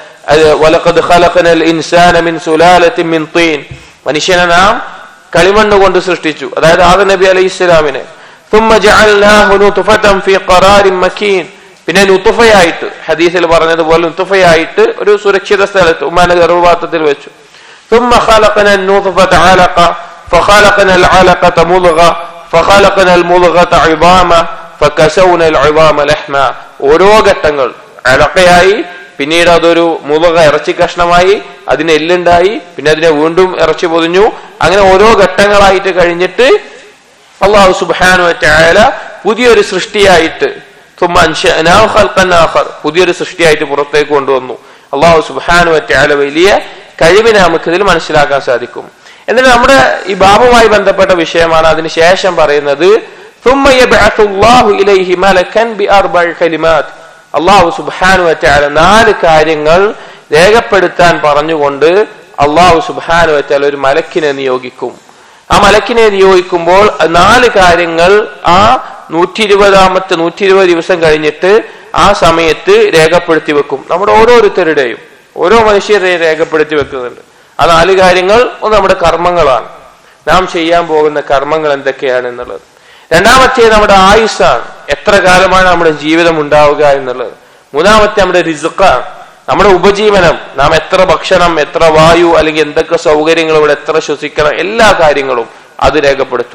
വലഖദ് ഖലഖനൽ ഇൻസാന മിൻ സുലാലത്തിൻ മിൻ തീൻ മനുഷ്യനെ നാം കളിമണ്ണ് കൊണ്ട് സൃഷ്ടിച്ചു അതായത് ആദം നബി അലൈഹി ഇസ്ലാമിനെ ثم جعلناه نطفة في قرار مكين പിന്നെ നുത്തുഫയായിട്ട് ഹദീസിൽ പറഞ്ഞതുപോലെ നുത്തുഫയായിട്ട് ഒരു സുരക്ഷിത സ്ഥലത്ത് ഉമ്മാന്റെ ഗർഭപാത്രത്തിൽ വെച്ചു ثم خلقنا النطفة علقة فخلقنا العلقة مضغة فخلقنا المضغة عظاما فكسونا العظام لحما ഓരോ ഘട്ടങ്ങൾ അലക്കയായി പിന്നീട് അതൊരു മുതക ഇറച്ചി കഷ്ണമായി അതിന് എല്ലുണ്ടായി പിന്നെ അതിനെ വീണ്ടും ഇറച്ചി പൊതിഞ്ഞു അങ്ങനെ ഓരോ ഘട്ടങ്ങളായിട്ട് കഴിഞ്ഞിട്ട് അള്ളാഹു സുബാനു വറ്റായാല പുതിയൊരു സൃഷ്ടിയായിട്ട് ثم أنشأناه خلقا آخر പുതിയൊരു സൃഷ്ടിയായിട്ട് പുറത്തേക്ക് കൊണ്ടുവന്നു അള്ളാഹു സുബാനു വറ്റായാല വലിയ കഴിവിനെ നമുക്ക് ഇതിൽ മനസ്സിലാക്കാൻ സാധിക്കും എന്നിട്ട് നമ്മുടെ ഈ ബാബുമായി ബന്ധപ്പെട്ട വിഷയമാണ് അതിനുശേഷം പറയുന്നത് ثم يبعث الله إليه ملكا بأربع كلمات അള്ളാഹു സുബാനു വറ്റാല നാല് കാര്യങ്ങൾ രേഖപ്പെടുത്താൻ പറഞ്ഞുകൊണ്ട് അള്ളാഹു സുബാനു വറ്റാല ഒരു മലക്കിനെ നിയോഗിക്കും ആ മലക്കിനെ നിയോഗിക്കുമ്പോൾ നാല് കാര്യങ്ങൾ ആ നൂറ്റി ഇരുപതാമത്തെ നൂറ്റി ഇരുപത് ദിവസം കഴിഞ്ഞിട്ട് ആ സമയത്ത് രേഖപ്പെടുത്തി വെക്കും നമ്മുടെ ഓരോരുത്തരുടെയും ഓരോ മനുഷ്യരെയും രേഖപ്പെടുത്തി വെക്കുന്നുണ്ട് ആ നാല് കാര്യങ്ങൾ ഒന്ന് നമ്മുടെ കർമ്മങ്ങളാണ് നാം ചെയ്യാൻ പോകുന്ന കർമ്മങ്ങൾ എന്തൊക്കെയാണ് എന്നുള്ളത് രണ്ടാമത്തെ നമ്മുടെ ആയുസ്സാണ് എത്ര കാലമാണ് നമ്മുടെ ജീവിതം ഉണ്ടാവുക എന്നുള്ളത് മൂന്നാമത്തെ നമ്മുടെ റിസുക്കാണ് നമ്മുടെ ഉപജീവനം നാം എത്ര ഭക്ഷണം എത്ര വായു അല്ലെങ്കിൽ എന്തൊക്കെ സൗകര്യങ്ങൾ ഇവിടെ എത്ര ശ്വസിക്കണം എല്ലാ കാര്യങ്ങളും അത് രേഖപ്പെടുത്തും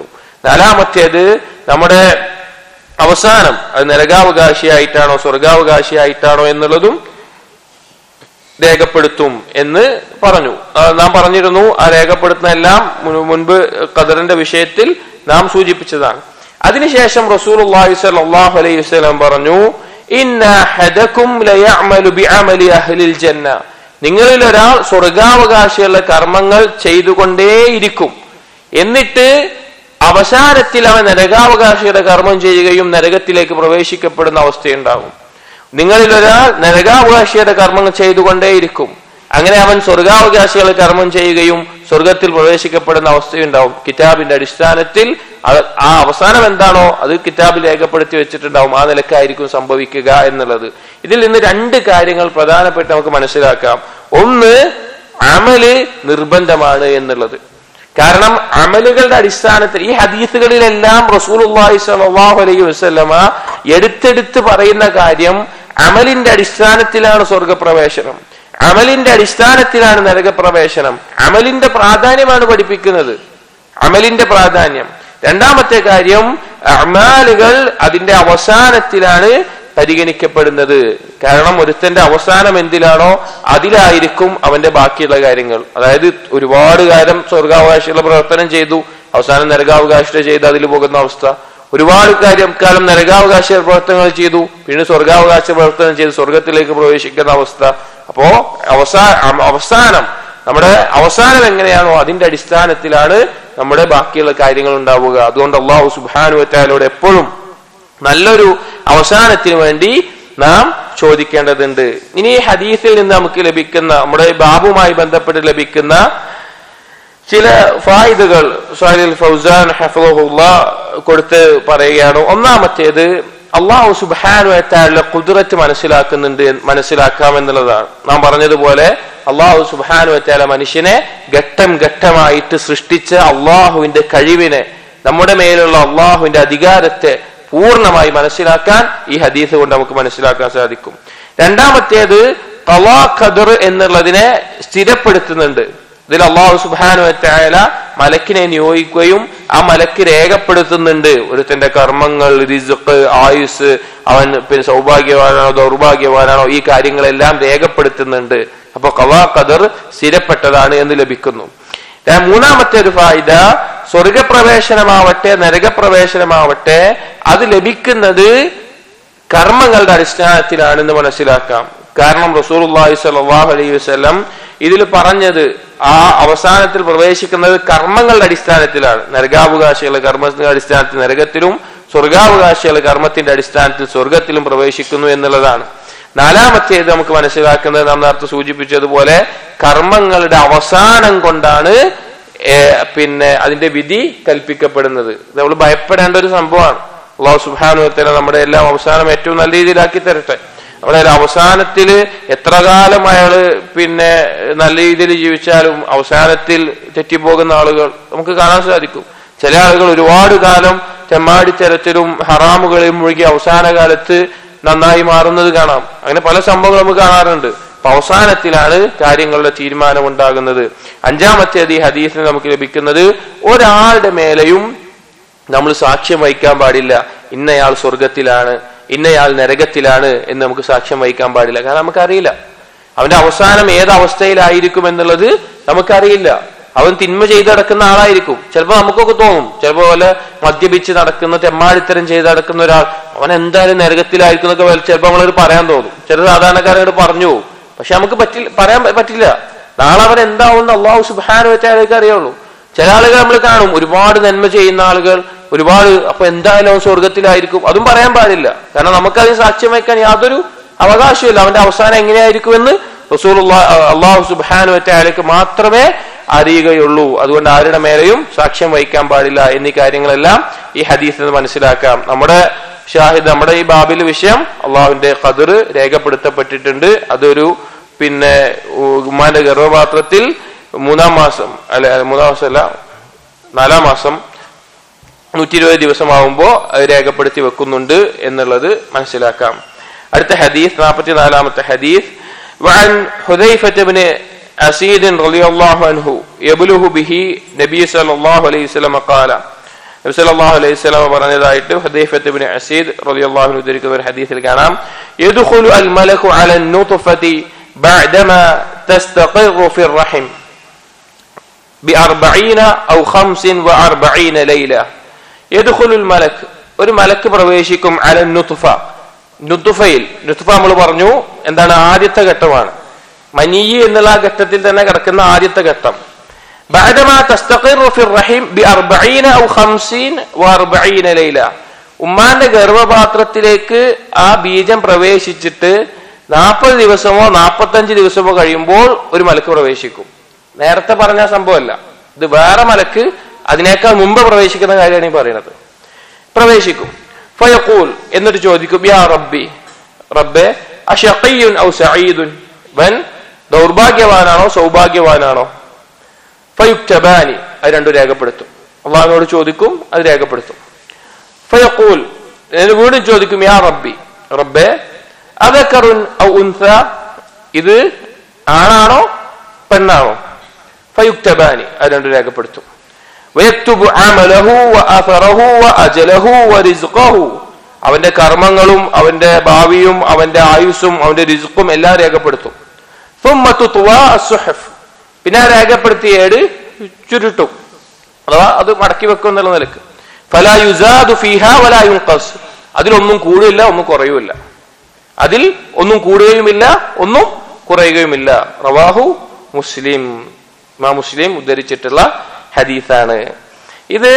നാലാമത്തേത് നമ്മുടെ അവസാനം അത് നരകാവകാശിയായിട്ടാണോ സ്വർഗാവകാശിയായിട്ടാണോ എന്നുള്ളതും രേഖപ്പെടുത്തും എന്ന് പറഞ്ഞു ആ, നാം പറഞ്ഞിരുന്നു ആ രേഖപ്പെടുത്തുന്ന എല്ലാം മുൻ- മുൻപ് ഖദറിന്റെ വിഷയത്തിൽ നാം സൂചിപ്പിച്ചതാണ് അതിനുശേഷം റസൂൽ സല്ലല്ലാഹു അലൈഹി വസല്ലം പറഞ്ഞു ഇന്ന അഹദകും ലയഅമലു ബിഅമലി അഹ്ലിൽ ജന്ന നിങ്ങളിൽ ഒരാൾ സ്വർഗാവകാശികളുടെ കർമ്മങ്ങൾ ചെയ്തുകൊണ്ടേയിരിക്കും എന്നിട്ട് അവസാനത്തിൽ അവൻ നരകാവകാശിയുടെ കർമ്മം ചെയ്യുകയും നരകത്തിലേക്ക് പ്രവേശിക്കപ്പെടുന്ന അവസ്ഥയുണ്ടാകും നിങ്ങളിൽ ഒരാൾ നരകാവകാശിയുടെ കർമ്മങ്ങൾ ചെയ്തുകൊണ്ടേയിരിക്കും അങ്ങനെ അവൻ സ്വർഗാവകാശികളെ കർമ്മം ചെയ്യുകയും സ്വർഗത്തിൽ പ്രവേശിക്കപ്പെടുന്ന അവസ്ഥയുണ്ടാവും കിതാബിന്റെ അടിസ്ഥാനത്തിൽ അത് ആ അവസാനം എന്താണോ അത് കിതാബിൽ രേഖപ്പെടുത്തി വെച്ചിട്ടുണ്ടാവും ആ നിലക്കായിരിക്കും സംഭവിക്കുക എന്നുള്ളത് ഇതിൽ നിന്ന് രണ്ട് കാര്യങ്ങൾ പ്രധാനപ്പെട്ട് നമുക്ക് മനസ്സിലാക്കാം ഒന്ന് അമല് നിർബന്ധമാണ് എന്നുള്ളത് കാരണം അമലുകളുടെ അടിസ്ഥാനത്തിൽ ഈ ഹദീസുകളിലെല്ലാം റസൂലുള്ളാഹി സ്വല്ലല്ലാഹു അലൈഹി വസല്ലമ എടുത്തെടുത്ത് പറയുന്ന കാര്യം അമലിന്റെ അടിസ്ഥാനത്തിലാണ് സ്വർഗപ്രവേശനം അമലിന്റെ അടിസ്ഥാനത്തിലാണ് നരകപ്രവേശനം അമലിന്റെ പ്രാധാന്യമാണ് പഠിപ്പിക്കുന്നത് അമലിന്റെ പ്രാധാന്യം രണ്ടാമത്തെ കാര്യം അമാലുകൾ അതിന്റെ അവസാനത്തിലാണ് പരിഗണിക്കപ്പെടുന്നത് കാരണം ഒരുത്തന്റെ അവസാനം എന്തിലാണോ അതിലായിരിക്കും അവന്റെ ബാക്കിയുള്ള കാര്യങ്ങൾ അതായത് ഒരുപാട് കാലം സ്വർഗാവകാശികളുടെ പ്രവർത്തനം ചെയ്തു അവസാനം നരകാവകാശിയുടെ ചെയ്ത് അതിൽ പോകുന്ന അവസ്ഥ ഒരുപാട് കാര്യം കാലം നരകാവകാശ പ്രവർത്തനങ്ങൾ ചെയ്തു പിന്നെ സ്വർഗാവകാശ പ്രവർത്തനം ചെയ്ത് സ്വർഗത്തിലേക്ക് പ്രവേശിക്കുന്ന അവസ്ഥ അപ്പോ അവസാ അവസാനം നമ്മുടെ അവസാനം എങ്ങനെയാണോ അതിന്റെ അടിസ്ഥാനത്തിലാണ് നമ്മുടെ ബാക്കിയുള്ള കാര്യങ്ങൾ ഉണ്ടാവുക അതുകൊണ്ട് അള്ളാഹു സുബാനുവറ്റാലോട് എപ്പോഴും നല്ലൊരു അവസാനത്തിന് വേണ്ടി നാം ചോദിക്കേണ്ടതുണ്ട് ഇനി ഈ ഹദീസിൽ നിന്ന് നമുക്ക് ലഭിക്കുന്ന നമ്മുടെ ബാബുമായി ബന്ധപ്പെട്ട് ലഭിക്കുന്ന ചില ഫായിദുകൾ സാലിൽ ഫൗസാൻ ഹഫുള്ള കൊടുത്ത് പറയുകയാണ് ഒന്നാമത്തേത് അള്ളാഹു സുബാനുവറ്റാലുള്ള കുതിരത്ത് മനസ്സിലാക്കുന്നുണ്ട് മനസ്സിലാക്കാം എന്നുള്ളതാണ് നാം പറഞ്ഞതുപോലെ അള്ളാഹു സുബാനുവറ്റാല മനുഷ്യനെ ഘട്ടം ഘട്ടമായിട്ട് സൃഷ്ടിച്ച അള്ളാഹുവിന്റെ കഴിവിനെ നമ്മുടെ മേലുള്ള അള്ളാഹുവിന്റെ അധികാരത്തെ പൂർണ്ണമായി മനസ്സിലാക്കാൻ ഈ ഹദീസ് കൊണ്ട് നമുക്ക് മനസ്സിലാക്കാൻ സാധിക്കും രണ്ടാമത്തേത് തലാ ഖദർ എന്നുള്ളതിനെ സ്ഥിരപ്പെടുത്തുന്നുണ്ട് ഇതിൽ അള്ളാഹു സുബാനു വറ്റായാല മലക്കിനെ നിയോഗിക്കുകയും ആ മലക്ക് രേഖപ്പെടുത്തുന്നുണ്ട് ഒരുത്തന്റെ കർമ്മങ്ങൾ റിസുക്ക് ആയുസ് അവൻ പിന്നെ സൗഭാഗ്യവാനാണോ ദൗർഭാഗ്യവാനാണോ ഈ കാര്യങ്ങളെല്ലാം രേഖപ്പെടുത്തുന്നുണ്ട് അപ്പൊ കവാ ഖദർ സ്ഥിരപ്പെട്ടതാണ് എന്ന് ലഭിക്കുന്നു ര- മൂന്നാമത്തെ ഒരു ഫായിദ സ്വർഗപ്രവേശനമാവട്ടെ നരകപ്രവേശനമാവട്ടെ അത് ലഭിക്കുന്നത് കർമ്മങ്ങളുടെ അടിസ്ഥാനത്തിലാണെന്ന് മനസ്സിലാക്കാം കാരണം റസൂലുള്ളാഹി സ്വല്ലല്ലാഹു അലൈഹി വസല്ലം ഇതിൽ പറഞ്ഞത് ആ അവസാനത്തിൽ പ്രവേശിക്കുന്നത് കർമ്മങ്ങളുടെ അടിസ്ഥാനത്തിലാണ് നരകാവകാശികളുടെ കർമ്മത്തിന്റെ അടിസ്ഥാനത്തിൽ നരകത്തിലും സ്വർഗാവകാശികളുടെ കർമ്മത്തിന്റെ അടിസ്ഥാനത്തിൽ സ്വർഗത്തിലും പ്രവേശിക്കുന്നു എന്നുള്ളതാണ് നാലാമത്തേത് നമുക്ക് മനസ്സിലാക്കുന്നത് നാം നേരത്തെ സൂചിപ്പിച്ചതുപോലെ കർമ്മങ്ങളുടെ അവസാനം കൊണ്ടാണ് ഏ, പിന്നെ അതിന്റെ വിധി കൽപ്പിക്കപ്പെടുന്നത് നമ്മൾ ഭയപ്പെടേണ്ട ഒരു സംഭവമാണ് അള്ളാഹു സുബാനുവത്തിനെ നമ്മുടെ എല്ലാം അവസാനം ഏറ്റവും നല്ല രീതിയിലാക്കി തരട്ടെ നമ്മുടെ അവസാനത്തിൽ എത്ര കാലം അയാള് പിന്നെ നല്ല രീതിയിൽ ജീവിച്ചാലും അവസാനത്തിൽ തെറ്റിപ്പോകുന്ന ആളുകൾ നമുക്ക് കാണാൻ സാധിക്കും ചില ആളുകൾ ഒരുപാട് കാലം ചെമ്മാടിത്തരത്തിലും ഹറാമുകളിലും മുഴുകി അവസാന കാലത്ത് നന്നായി മാറുന്നത് കാണാം അങ്ങനെ പല സംഭവങ്ങൾ നമുക്ക് കാണാറുണ്ട് അപ്പൊ അവസാനത്തിലാണ് കാര്യങ്ങളുടെ തീരുമാനം ഉണ്ടാകുന്നത് അഞ്ചാമത്തേത് ഈ ഹദീസിന് നമുക്ക് ലഭിക്കുന്നത് ഒരാളുടെ മേലെയും നമ്മൾ സാക്ഷ്യം വഹിക്കാൻ പാടില്ല ഇന്നയാൾ സ്വർഗത്തിലാണ് ഇന്നയാൾ നരകത്തിലാണ് എന്ന് നമുക്ക് സാക്ഷ്യം വഹിക്കാൻ പാടില്ല കാരണം നമുക്കറിയില്ല അവന്റെ അവസാനം ഏത് അവസ്ഥയിലായിരിക്കും എന്നുള്ളത് നമുക്കറിയില്ല അവൻ തിന്മ ചെയ്ത് നടക്കുന്ന ആളായിരിക്കും ചിലപ്പോൾ നമുക്കൊക്കെ തോന്നും ചിലപ്പോൾ വല്ല മദ്യപിച്ച് നടക്കുന്ന തെമ്മാടിത്തരം ചെയ്ത് നടക്കുന്ന ഒരാൾ അവൻ എന്തായാലും നരകത്തിലായിരിക്കും എന്നൊക്കെ വല്ല- ചിലപ്പോൾ നമ്മളൊരു പറയാൻ തോന്നും ചില സാധാരണക്കാരോട് പറഞ്ഞു പോകും പക്ഷെ നമുക്ക് പറ്റില്ല പറയാൻ പറ്റില്ല നാളെ അവൻ എന്താവുന്ന അള്ളാഹു സുബാന വെച്ചാലേക്ക് അറിയുള്ളൂ ചില ആളുകൾ നമ്മൾ കാണും ഒരുപാട് നന്മ ചെയ്യുന്ന ആളുകൾ ഒരുപാട് അപ്പൊ എന്തായാലും അവൻ സ്വർഗത്തിലായിരിക്കും അതും പറയാൻ പാടില്ല കാരണം നമുക്കതിന് സാക്ഷ്യം വയ്ക്കാൻ യാതൊരു അവകാശമില്ല അവന്റെ അവസാനം എങ്ങനെയായിരിക്കുമെന്ന് റസൂൽ അള്ളാഹു സുബാനു വറ്റായാലേക്ക് മാത്രമേ അറിയുകയുള്ളൂ അതുകൊണ്ട് ആരുടെ മേലെയും സാക്ഷ്യം വഹിക്കാൻ പാടില്ല എന്നീ കാര്യങ്ങളെല്ലാം ഈ ഹദീസിൽ നിന്ന് മനസ്സിലാക്കാം നമ്മുടെ ഷാഹിദ് നമ്മുടെ ഈ ബാബിൽ വിഷയം അള്ളാഹുവിന്റെ ഖദർ രേഖപ്പെടുത്തപ്പെട്ടിട്ടുണ്ട് അതൊരു പിന്നെ ഉമ്മാന്റെ ഗർഭപാത്രത്തിൽ മൂന്നാം മാസം അല്ലെ മൂന്നാം മാസം അല്ല നാലാം മാസം നൂറ്റി ഇരുപത് ദിവസമാവുമ്പോൾ അത് രേഖപ്പെടുത്തി വെക്കുന്നുണ്ട് എന്നുള്ളത് മനസ്സിലാക്കാം അടുത്ത ഹദീസ് നാൽപ്പത്തിനാലാമത്തെ ഹദീസ് وعن حذيفة بن أسيد رضي الله عنه يبلغ به نبي صلى الله عليه وسلم قال നബി സല്ലല്ലാഹു അലൈഹി വസല്ലം പറഞ്ഞതായിട്ട് ഹദീഫത്ത് ഇബ്നു അസീദ് റളിയല്ലാഹു അൻഹു ഉദ്ധരിക്കുന്ന ഒരു ഹദീസിൽ കാണാം യദ്ഖുലു അൽ മലകു അല النطفة بعدما تستقر في الرحم بأربعين أو خمس وأربعين ليلة يدخل الملك ഒരു മലക്ക് പ്രവേശിക്കും അല നുത്തുഫ നുത്തുഫയിൽ നുത്തുഫ നമ്മൾ പറഞ്ഞു എന്താണ് ആദ്യത്തെ ഘട്ടമാണ് മനീയ് എന്നുള്ള ആ ഘട്ടത്തിൽ തന്നെ കിടക്കുന്ന ആദ്യത്തെ ഘട്ടം بعدما تستقر في الرحم بأربعين أو خمسين وأربعين ليلة ഉമ്മാന്റെ ഗർഭപാത്രത്തിലേക്ക് ആ ബീജം പ്രവേശിച്ചിട്ട് നാൽപ്പത് ദിവസമോ നാൽപ്പത്തഞ്ച് ദിവസമോ കഴിയുമ്പോൾ ഒരു മലക്ക് പ്രവേശിക്കും നേരത്തെ പറഞ്ഞ സംഭവമല്ല ഇത് വേറെ മലക്ക് അതിനേക്കാൾ മുമ്പ് പ്രവേശിക്കുന്ന കാര്യമാണ് ഈ പറയുന്നത് പ്രവേശിക്കും ഫയഖൂൽ എന്നിട്ട് ചോദിക്കും യാ റബ്ബി റബ്ബെ അഷഖിയുൻ ഔ സഈദുൻ വൻ ദൗർഭാഗ്യവാനാണോ സൗഭാഗ്യവാനാണോ ഫയുക്തബാനി അത് രണ്ടും രേഖപ്പെടുത്തും അള്ളാഹിനോട് ചോദിക്കും അത് രേഖപ്പെടുത്തും ഫയഖൂൽ എന്നിട്ട് വീണ്ടും ചോദിക്കും യാ റബ്ബി റബ്ബെ അദക്കറുൻ ഔ ഉൻസ ഇത് ആണാണോ പെണ്ണാണോ ഫയുക്തബാനി അത് രണ്ടും രേഖപ്പെടുത്തും വയക്തുബു അമലഹു വഅഥറഹു വഅജലഹു വറിസ്ഖഹു അവന്റെ കർമ്മങ്ങളും അവന്റെ ഭാവിയും അവന്റെ ആയുസ്സും അവന്റെ റിസ്ക്കും എല്ലാം രേഖപ്പെടുത്തും ثم تطوى الصحف പിന്നെ ആ രേഖപ്പെടുത്തിയ ഏട് ചുരുട്ടും അഥവാ അത് മടക്കി വെക്കും എന്നുള്ള നിലക്ക് ഫലാ യുസാദു ഫീഹ വലാ യുൻഖസ് അതിലൊന്നും കൂടുകയില്ല ഒന്നും കുറയുമില്ല അതിൽ ഒന്നും കൂടുകയുമില്ല ഒന്നും കുറയുകയുമില്ല റവാഹു മുസ്ലിം മാ മുസ്ലിം ഉദ്ധരിച്ചിട്ടുള്ള ഹദീസാണ് ഇത്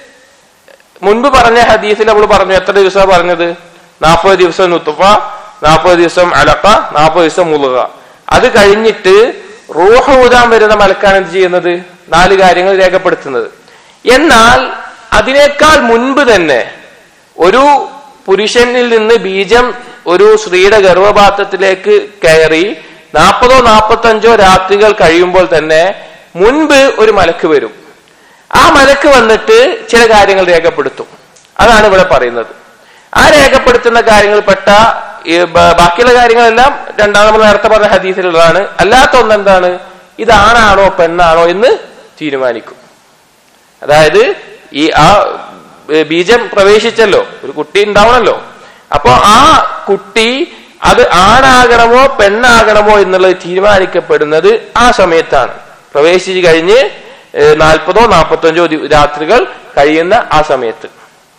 മുൻപ് പറഞ്ഞ ഹദീസിൽ നമ്മൾ പറഞ്ഞു എത്ര ദിവസമാണ് പറഞ്ഞത് നാൽപ്പത് ദിവസം നുത്തുഫ നാൽപ്പത് ദിവസം അലക്ക നാൽപ്പത് ദിവസം മുളുക അത് കഴിഞ്ഞിട്ട് റൂഹ് ഊതാൻ വരുന്ന മലക്കാണ് എന്ത് ചെയ്യുന്നത് നാല് കാര്യങ്ങൾ രേഖപ്പെടുത്തുന്നത് എന്നാൽ അതിനേക്കാൾ മുൻപ് തന്നെ ഒരു പുരുഷനിൽ നിന്ന് ബീജം ഒരു സ്ത്രീയുടെ ഗർഭപാത്രത്തിലേക്ക് കയറി നാൽപ്പതോ നാൽപ്പത്തഞ്ചോ രാത്രികൾ കഴിയുമ്പോൾ തന്നെ മുൻപ് ഒരു മലക്ക് വരും ആ മലക്ക് വന്നിട്ട് ചില കാര്യങ്ങൾ രേഖപ്പെടുത്തും അതാണ് ഇവിടെ പറയുന്നത് ആ രേഖപ്പെടുത്തുന്ന കാര്യങ്ങൾപ്പെട്ട ഈ ബ- ബാക്കിയുള്ള കാര്യങ്ങളെല്ലാം രണ്ടാം നമ്മൾ നേരത്തെ പറഞ്ഞ ഹദീസിലുള്ളതാണ് അല്ലാത്ത ഒന്നെന്താണ് ഇതാണാണോ പെണ്ണാണോ എന്ന് തീരുമാനിക്കും അതായത് ഈ ആ ഏ, ബീജം പ്രവേശിച്ചല്ലോ ഒരു കുട്ടി ഉണ്ടാവണല്ലോ അപ്പോ ആ കുട്ടി അത് ആണാകണമോ പെണ്ണാകണമോ എന്നുള്ളത് തീരുമാനിക്കപ്പെടുന്നത് ആ സമയത്താണ് പ്രവേശിച്ച് കഴിഞ്ഞ് നാൽപ്പതോ നാൽപ്പത്തഞ്ചോ രാത്രികൾ കഴിയുന്ന ആ സമയത്ത്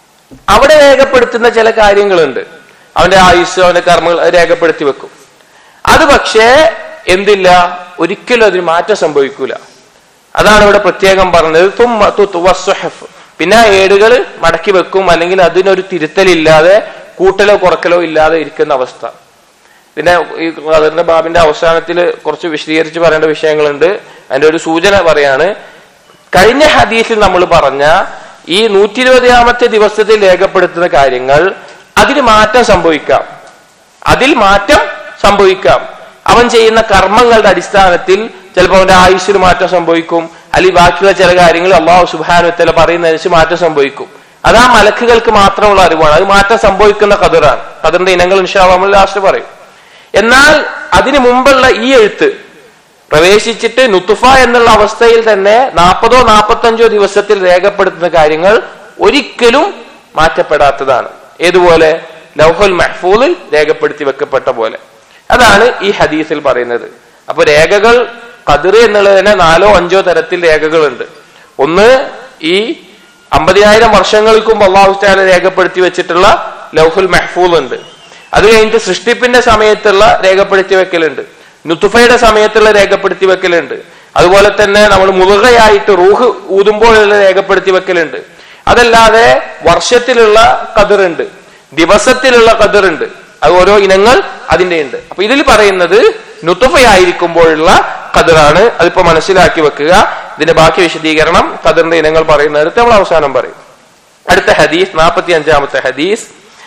അവിടെ രേഖപ്പെടുത്തുന്ന ചില കാര്യങ്ങളുണ്ട് അവന്റെ ആയുസ് അവന്റെ കർമ്മങ്ങൾ അത് രേഖപ്പെടുത്തി വെക്കും അത് പക്ഷേ എന്തില്ല ഒരിക്കലും അതിന് മാറ്റം സംഭവിക്കൂല അതാണ് ഇവിടെ പ്രത്യേകം പറഞ്ഞത് തുമ്മ തുത്തു വസ്സുഹഫ്. പിന്നെ ആ ഏടുകൾ മടക്കി വെക്കും അല്ലെങ്കിൽ അതിനൊരു തിരുത്തലില്ലാതെ കൂട്ടലോ കുറക്കലോ ഇല്ലാതെ ഇരിക്കുന്ന അവസ്ഥ പിന്നെ ഈ അതിന്റെ ബാബിന്റെ അവസാനത്തിൽ കുറച്ച് വിശദീകരിച്ച് പറയേണ്ട വിഷയങ്ങളുണ്ട് അതിന്റെ ഒരു സൂചന പറയാണ് കഴിഞ്ഞ ഹദീസിൽ നമ്മൾ പറഞ്ഞ ഈ നൂറ്റി ഇരുപതാമത്തെ ദിവസത്തിൽ രേഖപ്പെടുത്തുന്ന കാര്യങ്ങൾ അതിന് മാറ്റം സംഭവിക്കാം അതിൽ മാറ്റം സംഭവിക്കാം അവൻ ചെയ്യുന്ന കർമ്മങ്ങളുടെ അടിസ്ഥാനത്തിൽ ചിലപ്പോൾ അവന്റെ ആയുസ്സിൽ മാറ്റം സംഭവിക്കും അല്ലെങ്കിൽ ബാക്കിയുള്ള ചില കാര്യങ്ങൾ അള്ളാഹു സുബാനുത്തല പറയുന്നതനുസരിച്ച് മാറ്റം സംഭവിക്കും അത് ആ മലക്കുകൾക്ക് മാത്രമുള്ള അറിവാണ് അത് മാറ്റം സംഭവിക്കുന്ന കതിറാണ് കതിറിന്റെ ഇനങ്ങൾ ഇൻഷാള്ള നമ്മൾ ലാസ്റ്റ് പറയും എന്നാൽ അതിനു മുമ്പുള്ള ഈ എഴുത്ത് പ്രവേശിച്ചിട്ട് നുത്തുഫ എന്നുള്ള അവസ്ഥയിൽ തന്നെ നാൽപ്പതോ നാൽപ്പത്തഞ്ചോ ദിവസത്തിൽ രേഖപ്പെടുത്തുന്ന കാര്യങ്ങൾ ഒരിക്കലും മാറ്റപ്പെടാത്തതാണ് ഏതുപോലെ ലൗഹുൽ മഹ്ഫൂലിൽ രേഖപ്പെടുത്തി വെക്കപ്പെട്ട പോലെ അതാണ് ഈ ഹദീസിൽ പറയുന്നത് അപ്പൊ രേഖകൾ കതിർ എന്നുള്ളതിന് നാലോ അഞ്ചോ തരത്തിൽ രേഖകളുണ്ട് ഒന്ന് ഈ അമ്പതിനായിരം വർഷങ്ങൾക്ക് മുമ്പ് അള്ളാഹു താല രേഖപ്പെടുത്തി വെച്ചിട്ടുള്ള ലൗഹുൽ മഹ്ഫൂൽ ഉണ്ട് അത് കഴിഞ്ഞിട്ട് സൃഷ്ടിപ്പിന്റെ സമയത്തുള്ള രേഖപ്പെടുത്തി വെക്കലുണ്ട് നുത്തുഫയുടെ സമയത്തുള്ള രേഖപ്പെടുത്തി വെക്കലുണ്ട് അതുപോലെ തന്നെ നമ്മൾ മുറുകയായിട്ട് റൂഹ് ഊതുമ്പോഴുള്ള രേഖപ്പെടുത്തി വെക്കലുണ്ട് അതല്ലാതെ വർഷത്തിലുള്ള കതിറുണ്ട് ദിവസത്തിലുള്ള കതിറുണ്ട് അത് ഓരോ ഇനങ്ങൾ അതിന്റെ ഉണ്ട് അപ്പൊ ഇതിൽ പറയുന്നത് നുത്തുഫയായിരിക്കുമ്പോഴുള്ള കതിറാണ് അതിപ്പോ മനസ്സിലാക്കി വെക്കുക ഇതിന്റെ ബാക്കി വിശദീകരണം കതിറിന്റെ ഇനങ്ങൾ പറയുന്നിടത്ത് നമ്മൾ അവസാനം പറയും അടുത്ത ഹദീസ് നാൽപ്പത്തി അഞ്ചാമത്തെ ഹദീസ്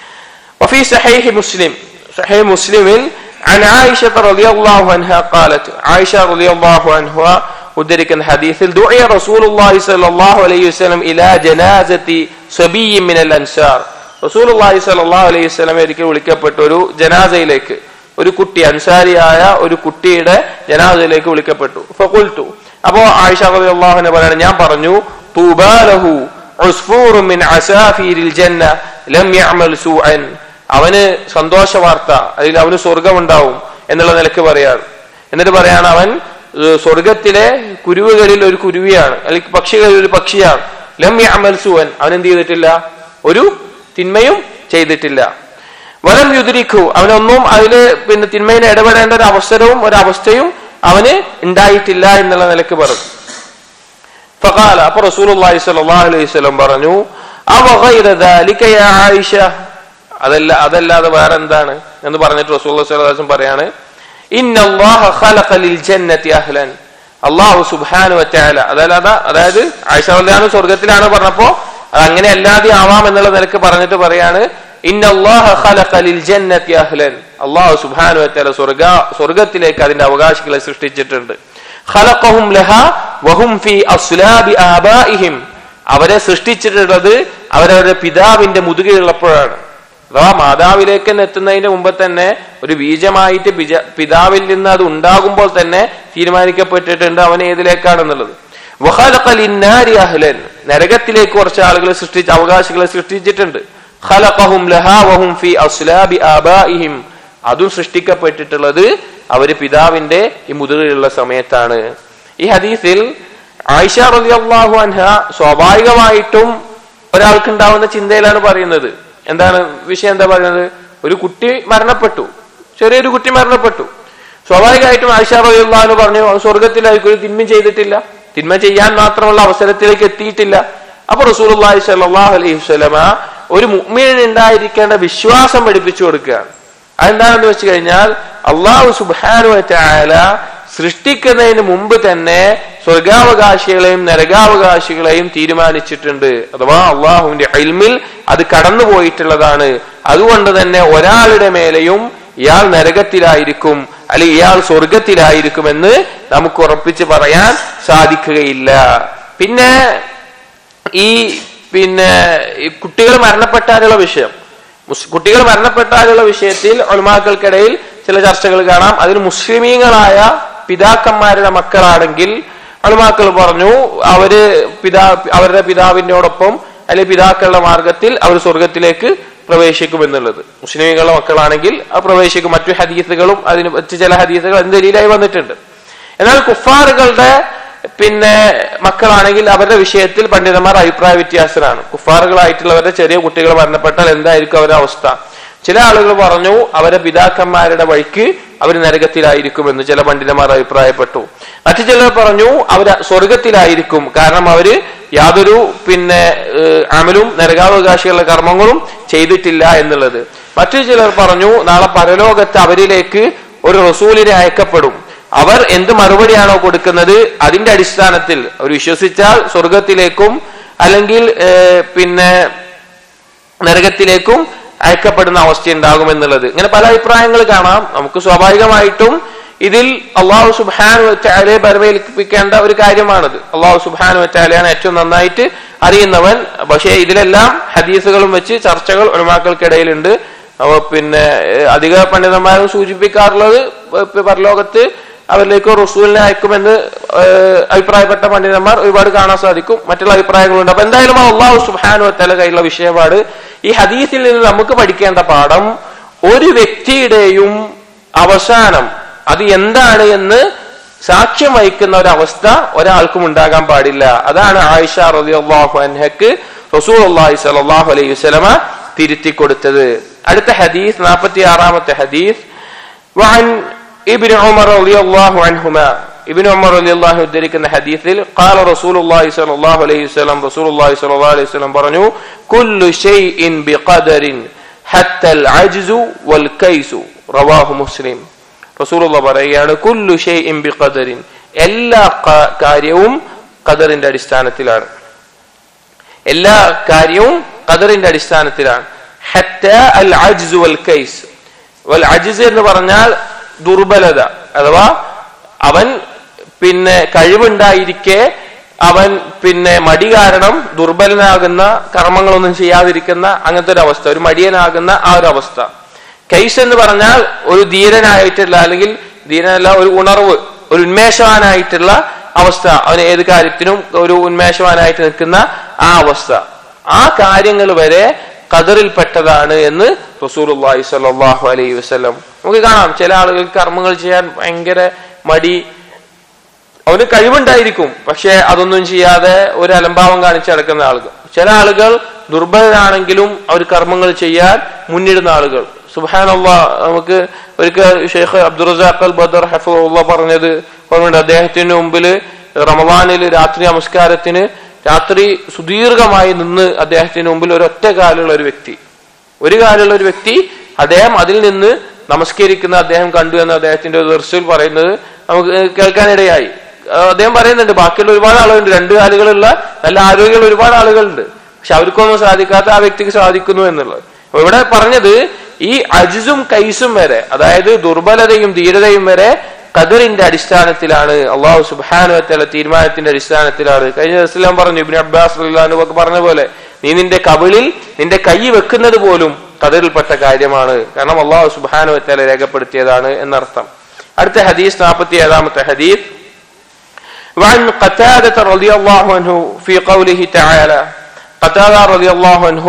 وفي صحيح مسلم صحيح مسلم عن عائشة رضي الله عنها قالت عائشة رضي الله عنها ودرك الحديث دعي رسول الله صلى الله عليه وسلم إلى جنازة صبي من الأنصار റസൂൽ അള്ളാഹി സലാഹു അലൈഹി സ്വലം ഒരിക്കൽ വിളിക്കപ്പെട്ട ഒരു ജനാസയിലേക്ക് ഒരു കുട്ടി അൻസാരിയായ ഒരു കുട്ടിയുടെ ജനാസയിലേക്ക് വിളിക്കപ്പെട്ടു ഫകുൽത്തു അപ്പോ ആയിഷ റളിയല്ലാഹു അൻഹ പറയാണ് ഞാൻ പറഞ്ഞു തൂബാലഹു ഉസ്ഫൂറു മിൻ അസാഫീരിൽ ജന്ന ലം യഅമൽ സൂഅൻ അവന് സന്തോഷ വാർത്ത അല്ലെങ്കിൽ അവന് സ്വർഗമുണ്ടാവും എന്നുള്ള നിലക്ക് പറയാണ് എന്നിട്ട് പറയാണ് അവൻ ഏഹ്, സ്വർഗത്തിലെ കുരുവുകളിൽ ഒരു കുരുവിയാണ് അല്ലെങ്കിൽ പക്ഷികളിൽ ഒരു പക്ഷിയാണ് ലം യഅമൽ സൂഅൻ അവൻ എന്ത് ചെയ്തിട്ടില്ല ഒരു തിന്മയും ചെയ്തിട്ടില്ല വലം യുദ്രിക്കു അവനൊന്നും അതില് പിന്നെ തിന്മയിൽ ഇടപെടേണ്ട ഒരു അവസരവും ഒരു അവസ്ഥയും അവന് ഉണ്ടായിട്ടില്ല എന്നുള്ള നിലക്ക് പറഞ്ഞു فقال അപ്പൊ റസൂലുള്ളാഹി സ്വല്ലല്ലാഹു അലൈഹി വസല്ലം പറഞ്ഞു അവ ഗൈറ ദാലിക യാ ആയിഷ അതല്ല അതല്ലാതെ വേറെ എന്താണ് എന്ന് പറഞ്ഞിട്ട് റസൂലുള്ളാഹി സ്വല്ലല്ലാഹു അലൈഹി വസല്ലം പറയാണ് ഇന്നല്ലാഹ ഖലഖ ലിൽ ജന്നതി അഹ്ലൻ അല്ലാഹു സുബ്ഹാനഹു വ തആല അതല്ലാതെ അതായത് ആയിഷ റളിയല്ലാഹു സ്വർഗ്ഗത്തിലാണ് പറഞ്ഞപ്പോ അത് അങ്ങനെ അല്ലാതെ ആവാം എന്നുള്ള നിലക്ക് പറഞ്ഞിട്ട് പറയാണ് ഇന്നല്ലാഹ ഖലഖ ലിൽ ജന്നതി അഹ്ലൻ അല്ലാഹു സുബ്ഹാനഹു വ തആല സ്വർഗ സ്വർഗ്ഗത്തിലേക്ക് അതിന്റെ അവകാശികളെ സൃഷ്ടിച്ചിട്ടുണ്ട് ഖലഖഹും ലഹ വഹും ഫീ അസ്ലാബി ആബാഇഹിം അവരെ സൃഷ്ടിച്ചിട്ടുള്ളത് അവരവരുടെ പിതാവിന്റെ മുതുകിലുള്ളപ്പോഴാണ് അഥവാ മാതാവിലേക്ക് തന്നെ എത്തുന്നതിന് മുമ്പ് തന്നെ ഒരു ബീജമായിട്ട് ബിജ- പിതാവിൽ നിന്ന് അത് ഉണ്ടാകുമ്പോൾ തന്നെ തീരുമാനിക്കപ്പെട്ടിട്ടുണ്ട് അവൻ ഏതിലേക്കാണെന്നുള്ളത് വഖലഖ ലിന്നാരി അഹ്ലൻ നരകത്തിലേക്ക് കുറച്ച് ആളുകളെ സൃഷ്ടിച്ച് അവകാശികളെ സൃഷ്ടിച്ചിട്ടുണ്ട് ഖലഖഹും ലഹാ വഹും ഫീ അസ്ലാബി ആബാഇഹിം അതും സൃഷ്ടിക്കപ്പെട്ടിട്ടുള്ളത് അവര് പിതാവിന്റെ ഈ മുതുകിലുള്ള സമയത്താണ് ഈ ഹദീസിൽ ആയിഷ റളിയല്ലാഹു അൻഹ സ്വാഭാവികമായിട്ടും ഒരാൾക്കുണ്ടാവുന്ന ചിന്തയിലാണ് പറയുന്നത് എന്താണ് വിഷയം എന്താ പറയുന്നത് ഒരു കുട്ടി മരണപ്പെട്ടു ചെറിയൊരു കുട്ടി മരണപ്പെട്ടു സ്വാഭാവികമായിട്ടും ആയിഷ റളിയല്ലാഹു പറഞ്ഞു അവൻ സ്വർഗത്തിലായിരിക്കും ഒരു തിന്മ ചെയ്തിട്ടില്ല തിന്മ ചെയ്യാൻ മാത്രമുള്ള അവസരത്തിലേക്ക് എത്തിയിട്ടില്ല അപ്പൊ റസൂലുള്ളാഹി സ്വല്ലല്ലാഹു അലൈഹി വസല്ലമ ഒരു മുഅ്മിനിന് ഉണ്ടായിരിക്കേണ്ട വിശ്വാസം പഠിപ്പിച്ചു കൊടുക്കുകയാണ് അതെന്താണെന്ന് വെച്ച് കഴിഞ്ഞാൽ അള്ളാഹു സുബാനു ചായാല സൃഷ്ടിക്കുന്നതിന് മുമ്പ് തന്നെ സ്വർഗാവകാശികളെയും നരകാവകാശികളെയും തീരുമാനിച്ചിട്ടുണ്ട് അഥവാ അള്ളാഹുവിന്റെ അൽമിൽ അത് കടന്നുപോയിട്ടുള്ളതാണ് അതുകൊണ്ട് തന്നെ ഒരാളുടെ മേലെയും ഇയാൾ നരകത്തിലായിരിക്കും അല്ലെങ്കിൽ ഇയാൾ സ്വർഗത്തിലായിരിക്കുമെന്ന് നമുക്ക് ഉറപ്പിച്ച് പറയാൻ സാധിക്കുകയില്ല പിന്നെ ഈ പിന്നെ ഈ കുട്ടികൾ മരണപ്പെട്ടാലുള്ള വിഷയം മുസ്- കുട്ടികൾ മരണപ്പെട്ടാലുള്ള വിഷയത്തിൽ ഒളിമാക്കൾക്കിടയിൽ ചില ചർച്ചകൾ കാണാം അതിൽ മുസ്ലിമീങ്ങളായ പിതാക്കന്മാരുടെ മക്കളാണെങ്കിൽ ഒളിമാക്കൾ പറഞ്ഞു അവര് പിതാ അവരുടെ പിതാവിനോടൊപ്പം അല്ലെങ്കിൽ പിതാക്കളുടെ മാർഗത്തിൽ അവർ സ്വർഗത്തിലേക്ക് പ്രവേശിക്കുമെന്നുള്ളത് മുസ്ലിമീങ്ങളുടെ മക്കളാണെങ്കിൽ അത് പ്രവേശിക്കും മറ്റു ഹദീസുകളും അതിന് മറ്റു ചില ഹദീസുകൾ അതിന് ദലീലായി വന്നിട്ടുണ്ട് എന്നാൽ കുഫാറുകളുടെ പിന്നെ മക്കളാണെങ്കിൽ അവരുടെ വിഷയത്തിൽ പണ്ഡിതന്മാർ അഭിപ്രായ വ്യത്യാസമാണ് കുഫാറുകളായിട്ടുള്ളവരുടെ ചെറിയ കുട്ടികൾ മരണപ്പെട്ടാൽ എന്തായിരിക്കും അവരുടെ അവസ്ഥ ചില ആളുകൾ പറഞ്ഞു അവരെ പിതാക്കന്മാരുടെ വഴിക്ക് അവർ നരകത്തിലായിരിക്കുമെന്ന് ചില പണ്ഡിതന്മാർ അഭിപ്രായപ്പെട്ടു മറ്റു ചിലർ പറഞ്ഞു അവർ സ്വർഗത്തിലായിരിക്കും കാരണം അവര് യാതൊരു പിന്നെ ഏഹ്, അമലും നരകാവകാശികളുടെ കർമ്മങ്ങളും ചെയ്തിട്ടില്ല എന്നുള്ളത് മറ്റു ചിലർ പറഞ്ഞു നാളെ പരലോകത്ത് അവരിലേക്ക് ഒരു റസൂലിനെ അയക്കപ്പെടും അവർ എന്ത് മറുപടിയാണോ കൊടുക്കുന്നത് അതിന്റെ അടിസ്ഥാനത്തിൽ അവർ വിശ്വസിച്ചാൽ സ്വർഗത്തിലേക്കും അല്ലെങ്കിൽ ഏഹ്, പിന്നെ നരകത്തിലേക്കും അയക്കപ്പെടുന്ന അവസ്ഥ ഉണ്ടാകുമെന്നുള്ളത് ഇങ്ങനെ പല അഭിപ്രായങ്ങൾ കാണാം നമുക്ക് സ്വാഭാവികമായിട്ടും ഇതിൽ അള്ളാഹു സുബാനു വച്ചാലെ ബരവേൽപ്പിക്കേണ്ട ഒരു കാര്യമാണിത് അള്ളാഹു സുബാനു വച്ചാലെയാണ് ഏറ്റവും നന്നായിട്ട് അറിയുന്നവൻ പക്ഷേ ഇതിലെല്ലാം ഹദീസുകളും വെച്ച് ചർച്ചകൾ ഒഴിമാക്കൾക്കിടയിലുണ്ട് അപ്പൊ പിന്നെ ഏഹ്, അധിക പണ്ഡിതന്മാരും സൂചിപ്പിക്കാറുള്ളത് ഇപ്പൊ പരലോകത്ത് അവരിലേക്ക് റസൂലിനെ അയക്കുമെന്ന് ഏഹ്, അഭിപ്രായപ്പെട്ട പണ്ഡിതന്മാർ ഒരുപാട് കാണാൻ സാധിക്കും മറ്റുള്ള അഭിപ്രായങ്ങളുണ്ട് അപ്പൊ എന്തായാലും ആ അള്ളാഹു സുബാനു വത്തല കയ്യിലുള്ള വിഷയപാട് ഈ ഹദീസിൽ നിന്ന് നമുക്ക് പഠിക്കേണ്ട പാഠം ഒരു വ്യക്തിയുടെയും അവസാനം അത് എന്താണ് എന്ന് സാക്ഷ്യം വഹിക്കുന്ന ഒരവസ്ഥ ഒരാൾക്കും ഉണ്ടാകാൻ പാടില്ല അതാണ് ആയിഷ റളിയല്ലാഹു അൻഹക്ക് റസൂൽ അള്ളാഹി സ്വല്ലല്ലാഹു അലൈഹി വസല്ലമ തിരുത്തി കൊടുത്തത് അടുത്ത ഹദീസ് നാൽപ്പത്തി ആറാമത്തെ ഹദീസ് وعن ابن عمر رضي الله عنهما ابن عمر رضي الله ഉദ്ധരിക്കുന്ന ഹദീസിൽ قال رسول الله صلى الله عليه وسلم رسول الله صلى الله عليه وسلم പറഞ്ഞു كل شيء بقدر حتى العجز والكيس رواه مسلم റസൂലുള്ള പറയുകയാണ് കുല്ലു ഷെയ്ഇൻ ബിഖദറിൻ എല്ലാ ക- കാര്യവും ഖദറിന്റെ അടിസ്ഥാനത്തിലാണ് എല്ലാ കാര്യവും ഖദറിന്റെ അടിസ്ഥാനത്തിലാണ് ഹത്ത അൽ അജ്സ് വൽ കൈസ് വൽ അജ്സ് എന്ന് പറഞ്ഞാൽ ദുർബലത അഥവാ അവൻ പിന്നെ കഴിവുണ്ടായിരിക്കെ അവൻ പിന്നെ മടി കാരണം ദുർബലനാകുന്ന കർമ്മങ്ങളൊന്നും ചെയ്യാതിരിക്കുന്ന അങ്ങനത്തെ ഒരു അവസ്ഥ ഒരു മടിയനാകുന്ന ആ ഒരു അവസ്ഥ കൈസ് എന്ന് പറഞ്ഞാൽ ഒരു ധീരനായിട്ടുള്ള അല്ലെങ്കിൽ ധീരനല്ല ഒരു ഉണർവ് ഒരു ഉന്മേഷവാനായിട്ടുള്ള അവസ്ഥ അവൻ ഏത് കാര്യത്തിനും ഒരു ഉന്മേഷവാനായിട്ട് നിൽക്കുന്ന ആ അവസ്ഥ ആ കാര്യങ്ങൾ വരെ ഖദറിൽപ്പെട്ടതാണ് എന്ന് റസൂലുള്ളാഹി സ്വല്ലല്ലാഹു അലൈഹി വസല്ലം നമുക്ക് കാണാം ചില ആളുകൾക്ക് കർമ്മങ്ങൾ ചെയ്യാൻ ഭയങ്കര മടി അവന് കഴിവുണ്ടായിരിക്കും പക്ഷെ അതൊന്നും ചെയ്യാതെ ഒരു അലംഭാവം കാണിച്ച് നടക്കുന്ന ആളുകൾ ചില ആളുകൾ ദുർബലരാണെങ്കിലും അവർ കർമ്മങ്ങൾ ചെയ്യാൻ മുന്നിടുന്ന ആളുകൾ സുബാനുള്ള നമുക്ക് ഒരിക്കൽ ഷെയ്ഖ് അബ്ദുറസാഖ് അൽ ബദർ ഹഫുള്ള പറഞ്ഞത് ഓർമ്മയുണ്ട് അദ്ദേഹത്തിന് മുമ്പിൽ റമദാനിൽ രാത്രി നമസ്കാരത്തിന് രാത്രി സുദീർഘമായി നിന്ന് അദ്ദേഹത്തിന് മുമ്പിൽ ഒരൊറ്റ കാലുള്ള ഒരു വ്യക്തി ഒരു കാലുള്ള ഒരു വ്യക്തി അദ്ദേഹം അതിൽ നിന്ന് നമസ്കരിക്കുന്ന അദ്ദേഹം കണ്ടു എന്ന് അദ്ദേഹത്തിന്റെ ദർശയിൽ പറയുന്നത് നമുക്ക് കേൾക്കാനിടയായി അദ്ദേഹം പറയുന്നുണ്ട് ബാക്കിയുള്ള ഒരുപാട് ആളുകളുണ്ട് രണ്ട് കാലുകളുള്ള നല്ല ആരോഗ്യമുള്ള ഒരുപാട് ആളുകളുണ്ട് പക്ഷെ അവർക്കൊന്നും സാധിക്കാത്ത ആ വ്യക്തിക്ക് സാധിക്കുന്നു എന്നുള്ളത് അപ്പൊ ഇവിടെ പറഞ്ഞത് ഈ അജിസും കൈസും വരെ അതായത് ദുർബലതയും ധീരതയും വരെ ഖദറിന്റെ അടിസ്ഥാനത്തിലാണ് അള്ളാഹു സുബാനുവത്തല തീരുമാനത്തിന്റെ അടിസ്ഥാനത്തിലാണ് കഴിഞ്ഞ ദിവസം പറഞ്ഞു ഇബിൻ അബ്ബാസ് ഒക്കെ പറഞ്ഞ പോലെ നീ നിന്റെ കവിളിൽ നിന്റെ കൈ വെക്കുന്നത് പോലും ഖദറിൽപ്പെട്ട കാര്യമാണ് കാരണം അള്ളാഹു സുബാനുവത്തല രേഖപ്പെടുത്തിയതാണ് എന്നർത്ഥം അടുത്ത ഹദീസ് നാൽപ്പത്തി ഏഴാമത്തെ ഹദീസ് وعن قتادة رضي الله عنه في قوله تعالى قتادة رضي الله عنه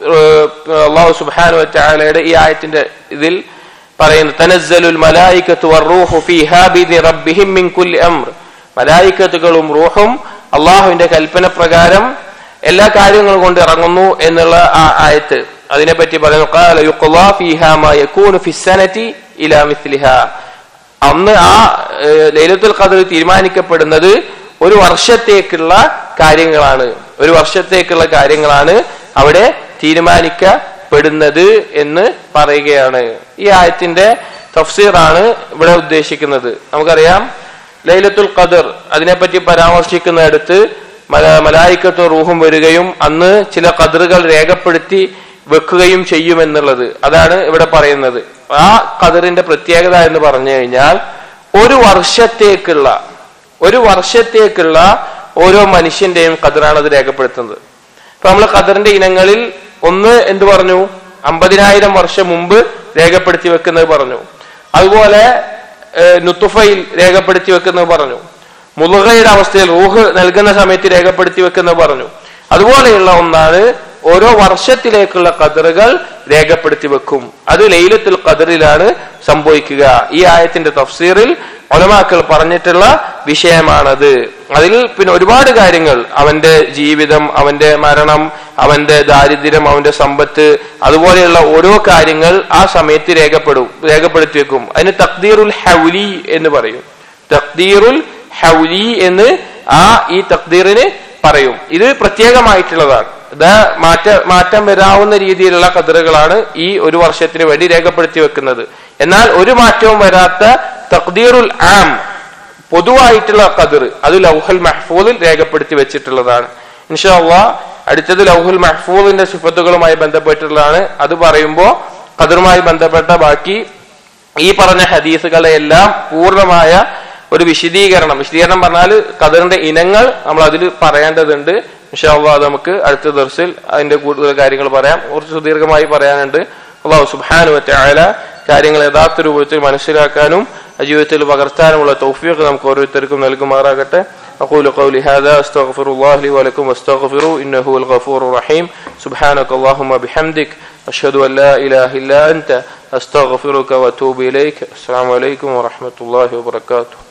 അള്ളാഹു സുബ്ഹാനു വതആലയുടെ ഈ ആയത്തിന്റെ ഇതിൽ പറയുന്നു തനസ്സലുൽ മലായികത്തു വറൂഹു ഫീഹാ ബിദി റബ്ബിഹിം മിൻ കുല്ലി അംർ മലായികത്തുകളും റൂഹും അള്ളാഹുവിന്റെ കൽപ്പന പ്രകാരം എല്ലാ കാര്യങ്ങളും കൊണ്ട് ഇറങ്ങുന്നു എന്നുള്ള ആ ആയത്ത് അതിനെപ്പറ്റി പറയുന്നു ഖാല യുഖ്ളാ ഫീഹാ മാ യകൂനു ഫിസ്സനതി ഇലാ മിസ്ലിഹാ അന്ന് ആ ലൈലത്തുൽ ഖദർ തീരുമാനിക്കപ്പെടുന്നത് ഒരു വർഷത്തേക്കുള്ള കാര്യങ്ങളാണ് ഒരു വർഷത്തേക്കുള്ള കാര്യങ്ങളാണ് അവിടെ തീരുമാനിക്കപ്പെടുന്നത് എന്ന് പറയുകയാണ് ഈ ആയത്തിന്റെ തഫ്സീറാണ് ഇവിടെ ഉദ്ദേശിക്കുന്നത് നമുക്കറിയാം ലൈലത്തുൽ ഖദർ അതിനെപ്പറ്റി പരാമർശിക്കുന്നിടത്ത് മല മലായിക്കത്തും റൂഹും വരികയും അന്ന് ചില ഖദറുകൾ രേഖപ്പെടുത്തി വെക്കുകയും ചെയ്യുമെന്നുള്ളത് അതാണ് ഇവിടെ പറയുന്നത് ആ ഖദറിന്റെ പ്രത്യേകത എന്ന് പറഞ്ഞു കഴിഞ്ഞാൽ ഒരു വർഷത്തേക്കുള്ള ഒരു വർഷത്തേക്കുള്ള ഓരോ മനുഷ്യന്റെയും ഖദറാണ് അത് രേഖപ്പെടുത്തുന്നത് ഇപ്പൊ നമ്മൾ ഖദറിന്റെ ഇനങ്ങളിൽ ഒന്ന് എന്ത് പറഞ്ഞു അമ്പതിനായിരം വർഷം മുമ്പ് രേഖപ്പെടുത്തി വെക്കുന്നത് പറഞ്ഞു അതുപോലെ നുത്തുഫയിൽ രേഖപ്പെടുത്തി വെക്കുന്നത് പറഞ്ഞു മുലുകയുടെ അവസ്ഥയിൽ റൂഹ് നൽകുന്ന സമയത്ത് രേഖപ്പെടുത്തി വെക്കുന്നത് പറഞ്ഞു അതുപോലെയുള്ള ഒന്നാണ് ഓരോ വർഷത്തിലേക്കുള്ള കതറുകൾ രേഖപ്പെടുത്തി വെക്കും അത് ലൈലത്തുൽ ഖദറിലാണ് സംഭവിക്കുക ഈ ആയത്തിന്റെ തഫ്സീറിൽ ഒലമാക്കൾ പറഞ്ഞിട്ടുള്ള വിഷയമാണത് അതിൽ പിന്നെ ഒരുപാട് കാര്യങ്ങൾ അവന്റെ ജീവിതം അവന്റെ മരണം അവന്റെ ദാരിദ്ര്യം അവന്റെ സമ്പത്ത് അതുപോലെയുള്ള ഓരോ കാര്യങ്ങൾ ആ സമയത്ത് രേഖപ്പെടും രേഖപ്പെടുത്തി വെക്കും അതിന് തക്ദീറുൽ ഹൗലി എന്ന് പറയും തക്ദീറുൽ ഹൗലി എന്ന് ആ ഈ തക്ദീറിന് പറയും ഇത് പ്രത്യേകമായിട്ടുള്ളതാണ് ഇത് മാറ്റ മാറ്റം വരാവുന്ന രീതിയിലുള്ള കതിറുകളാണ് ഈ ഒരു വർഷത്തിന് വേണ്ടി രേഖപ്പെടുത്തി വെക്കുന്നത് എന്നാൽ ഒരു മാറ്റവും വരാത്ത തക്ദീറുൽ ആം പൊതുവായിട്ടുള്ള കതിർ അത് ലൗഹൽ മഹ്ഫൂദിൽ രേഖപ്പെടുത്തി വെച്ചിട്ടുള്ളതാണ് ഇൻഷാല്ലാ അടുത്തത് ലൗഹുൽ മഹ്ഫൂദിന്റെ സിഫത്തുകളുമായി ബന്ധപ്പെട്ടുള്ളതാണ് അത് പറയുമ്പോൾ കതിറുമായി ബന്ധപ്പെട്ട ബാക്കി ഈ പറഞ്ഞ ഹദീസുകളെ എല്ലാം പൂർണ്ണമായ ഒരു വിശദീകരണം വിശദീകരണം പറഞ്ഞാൽ കതിറിന്റെ ഇനങ്ങൾ നമ്മൾ അതിൽ പറയേണ്ടതുണ്ട് ഇൻഷാല്ലാ അത് നമുക്ക് അടുത്ത ദർശിൽ അതിന്റെ കൂടുതൽ കാര്യങ്ങൾ പറയാം കുറച്ച് സുദീർഘമായി പറയാനുണ്ട് അള്ളാഹു സുബാനു ആയ കാര്യങ്ങൾ യഥാർത്ഥ രൂപത്തിൽ മനസ്സിലാക്കാനും ജീവിതത്തിൽ പകർത്താനുമുള്ള തൗഫീഖ് നമുക്ക് ഓരോരുത്തർക്കും നൽകുമാറാകട്ടെ أقول قولي هذا أستغفر الله لي ولكم واستغفروا إنه هو الغفور الرحيم سبحانك اللهم بحمدك أشهد أن لا إله إلا أنت أستغفرك وأتوب إليك السلام عليكم ورحمة الله وبركاته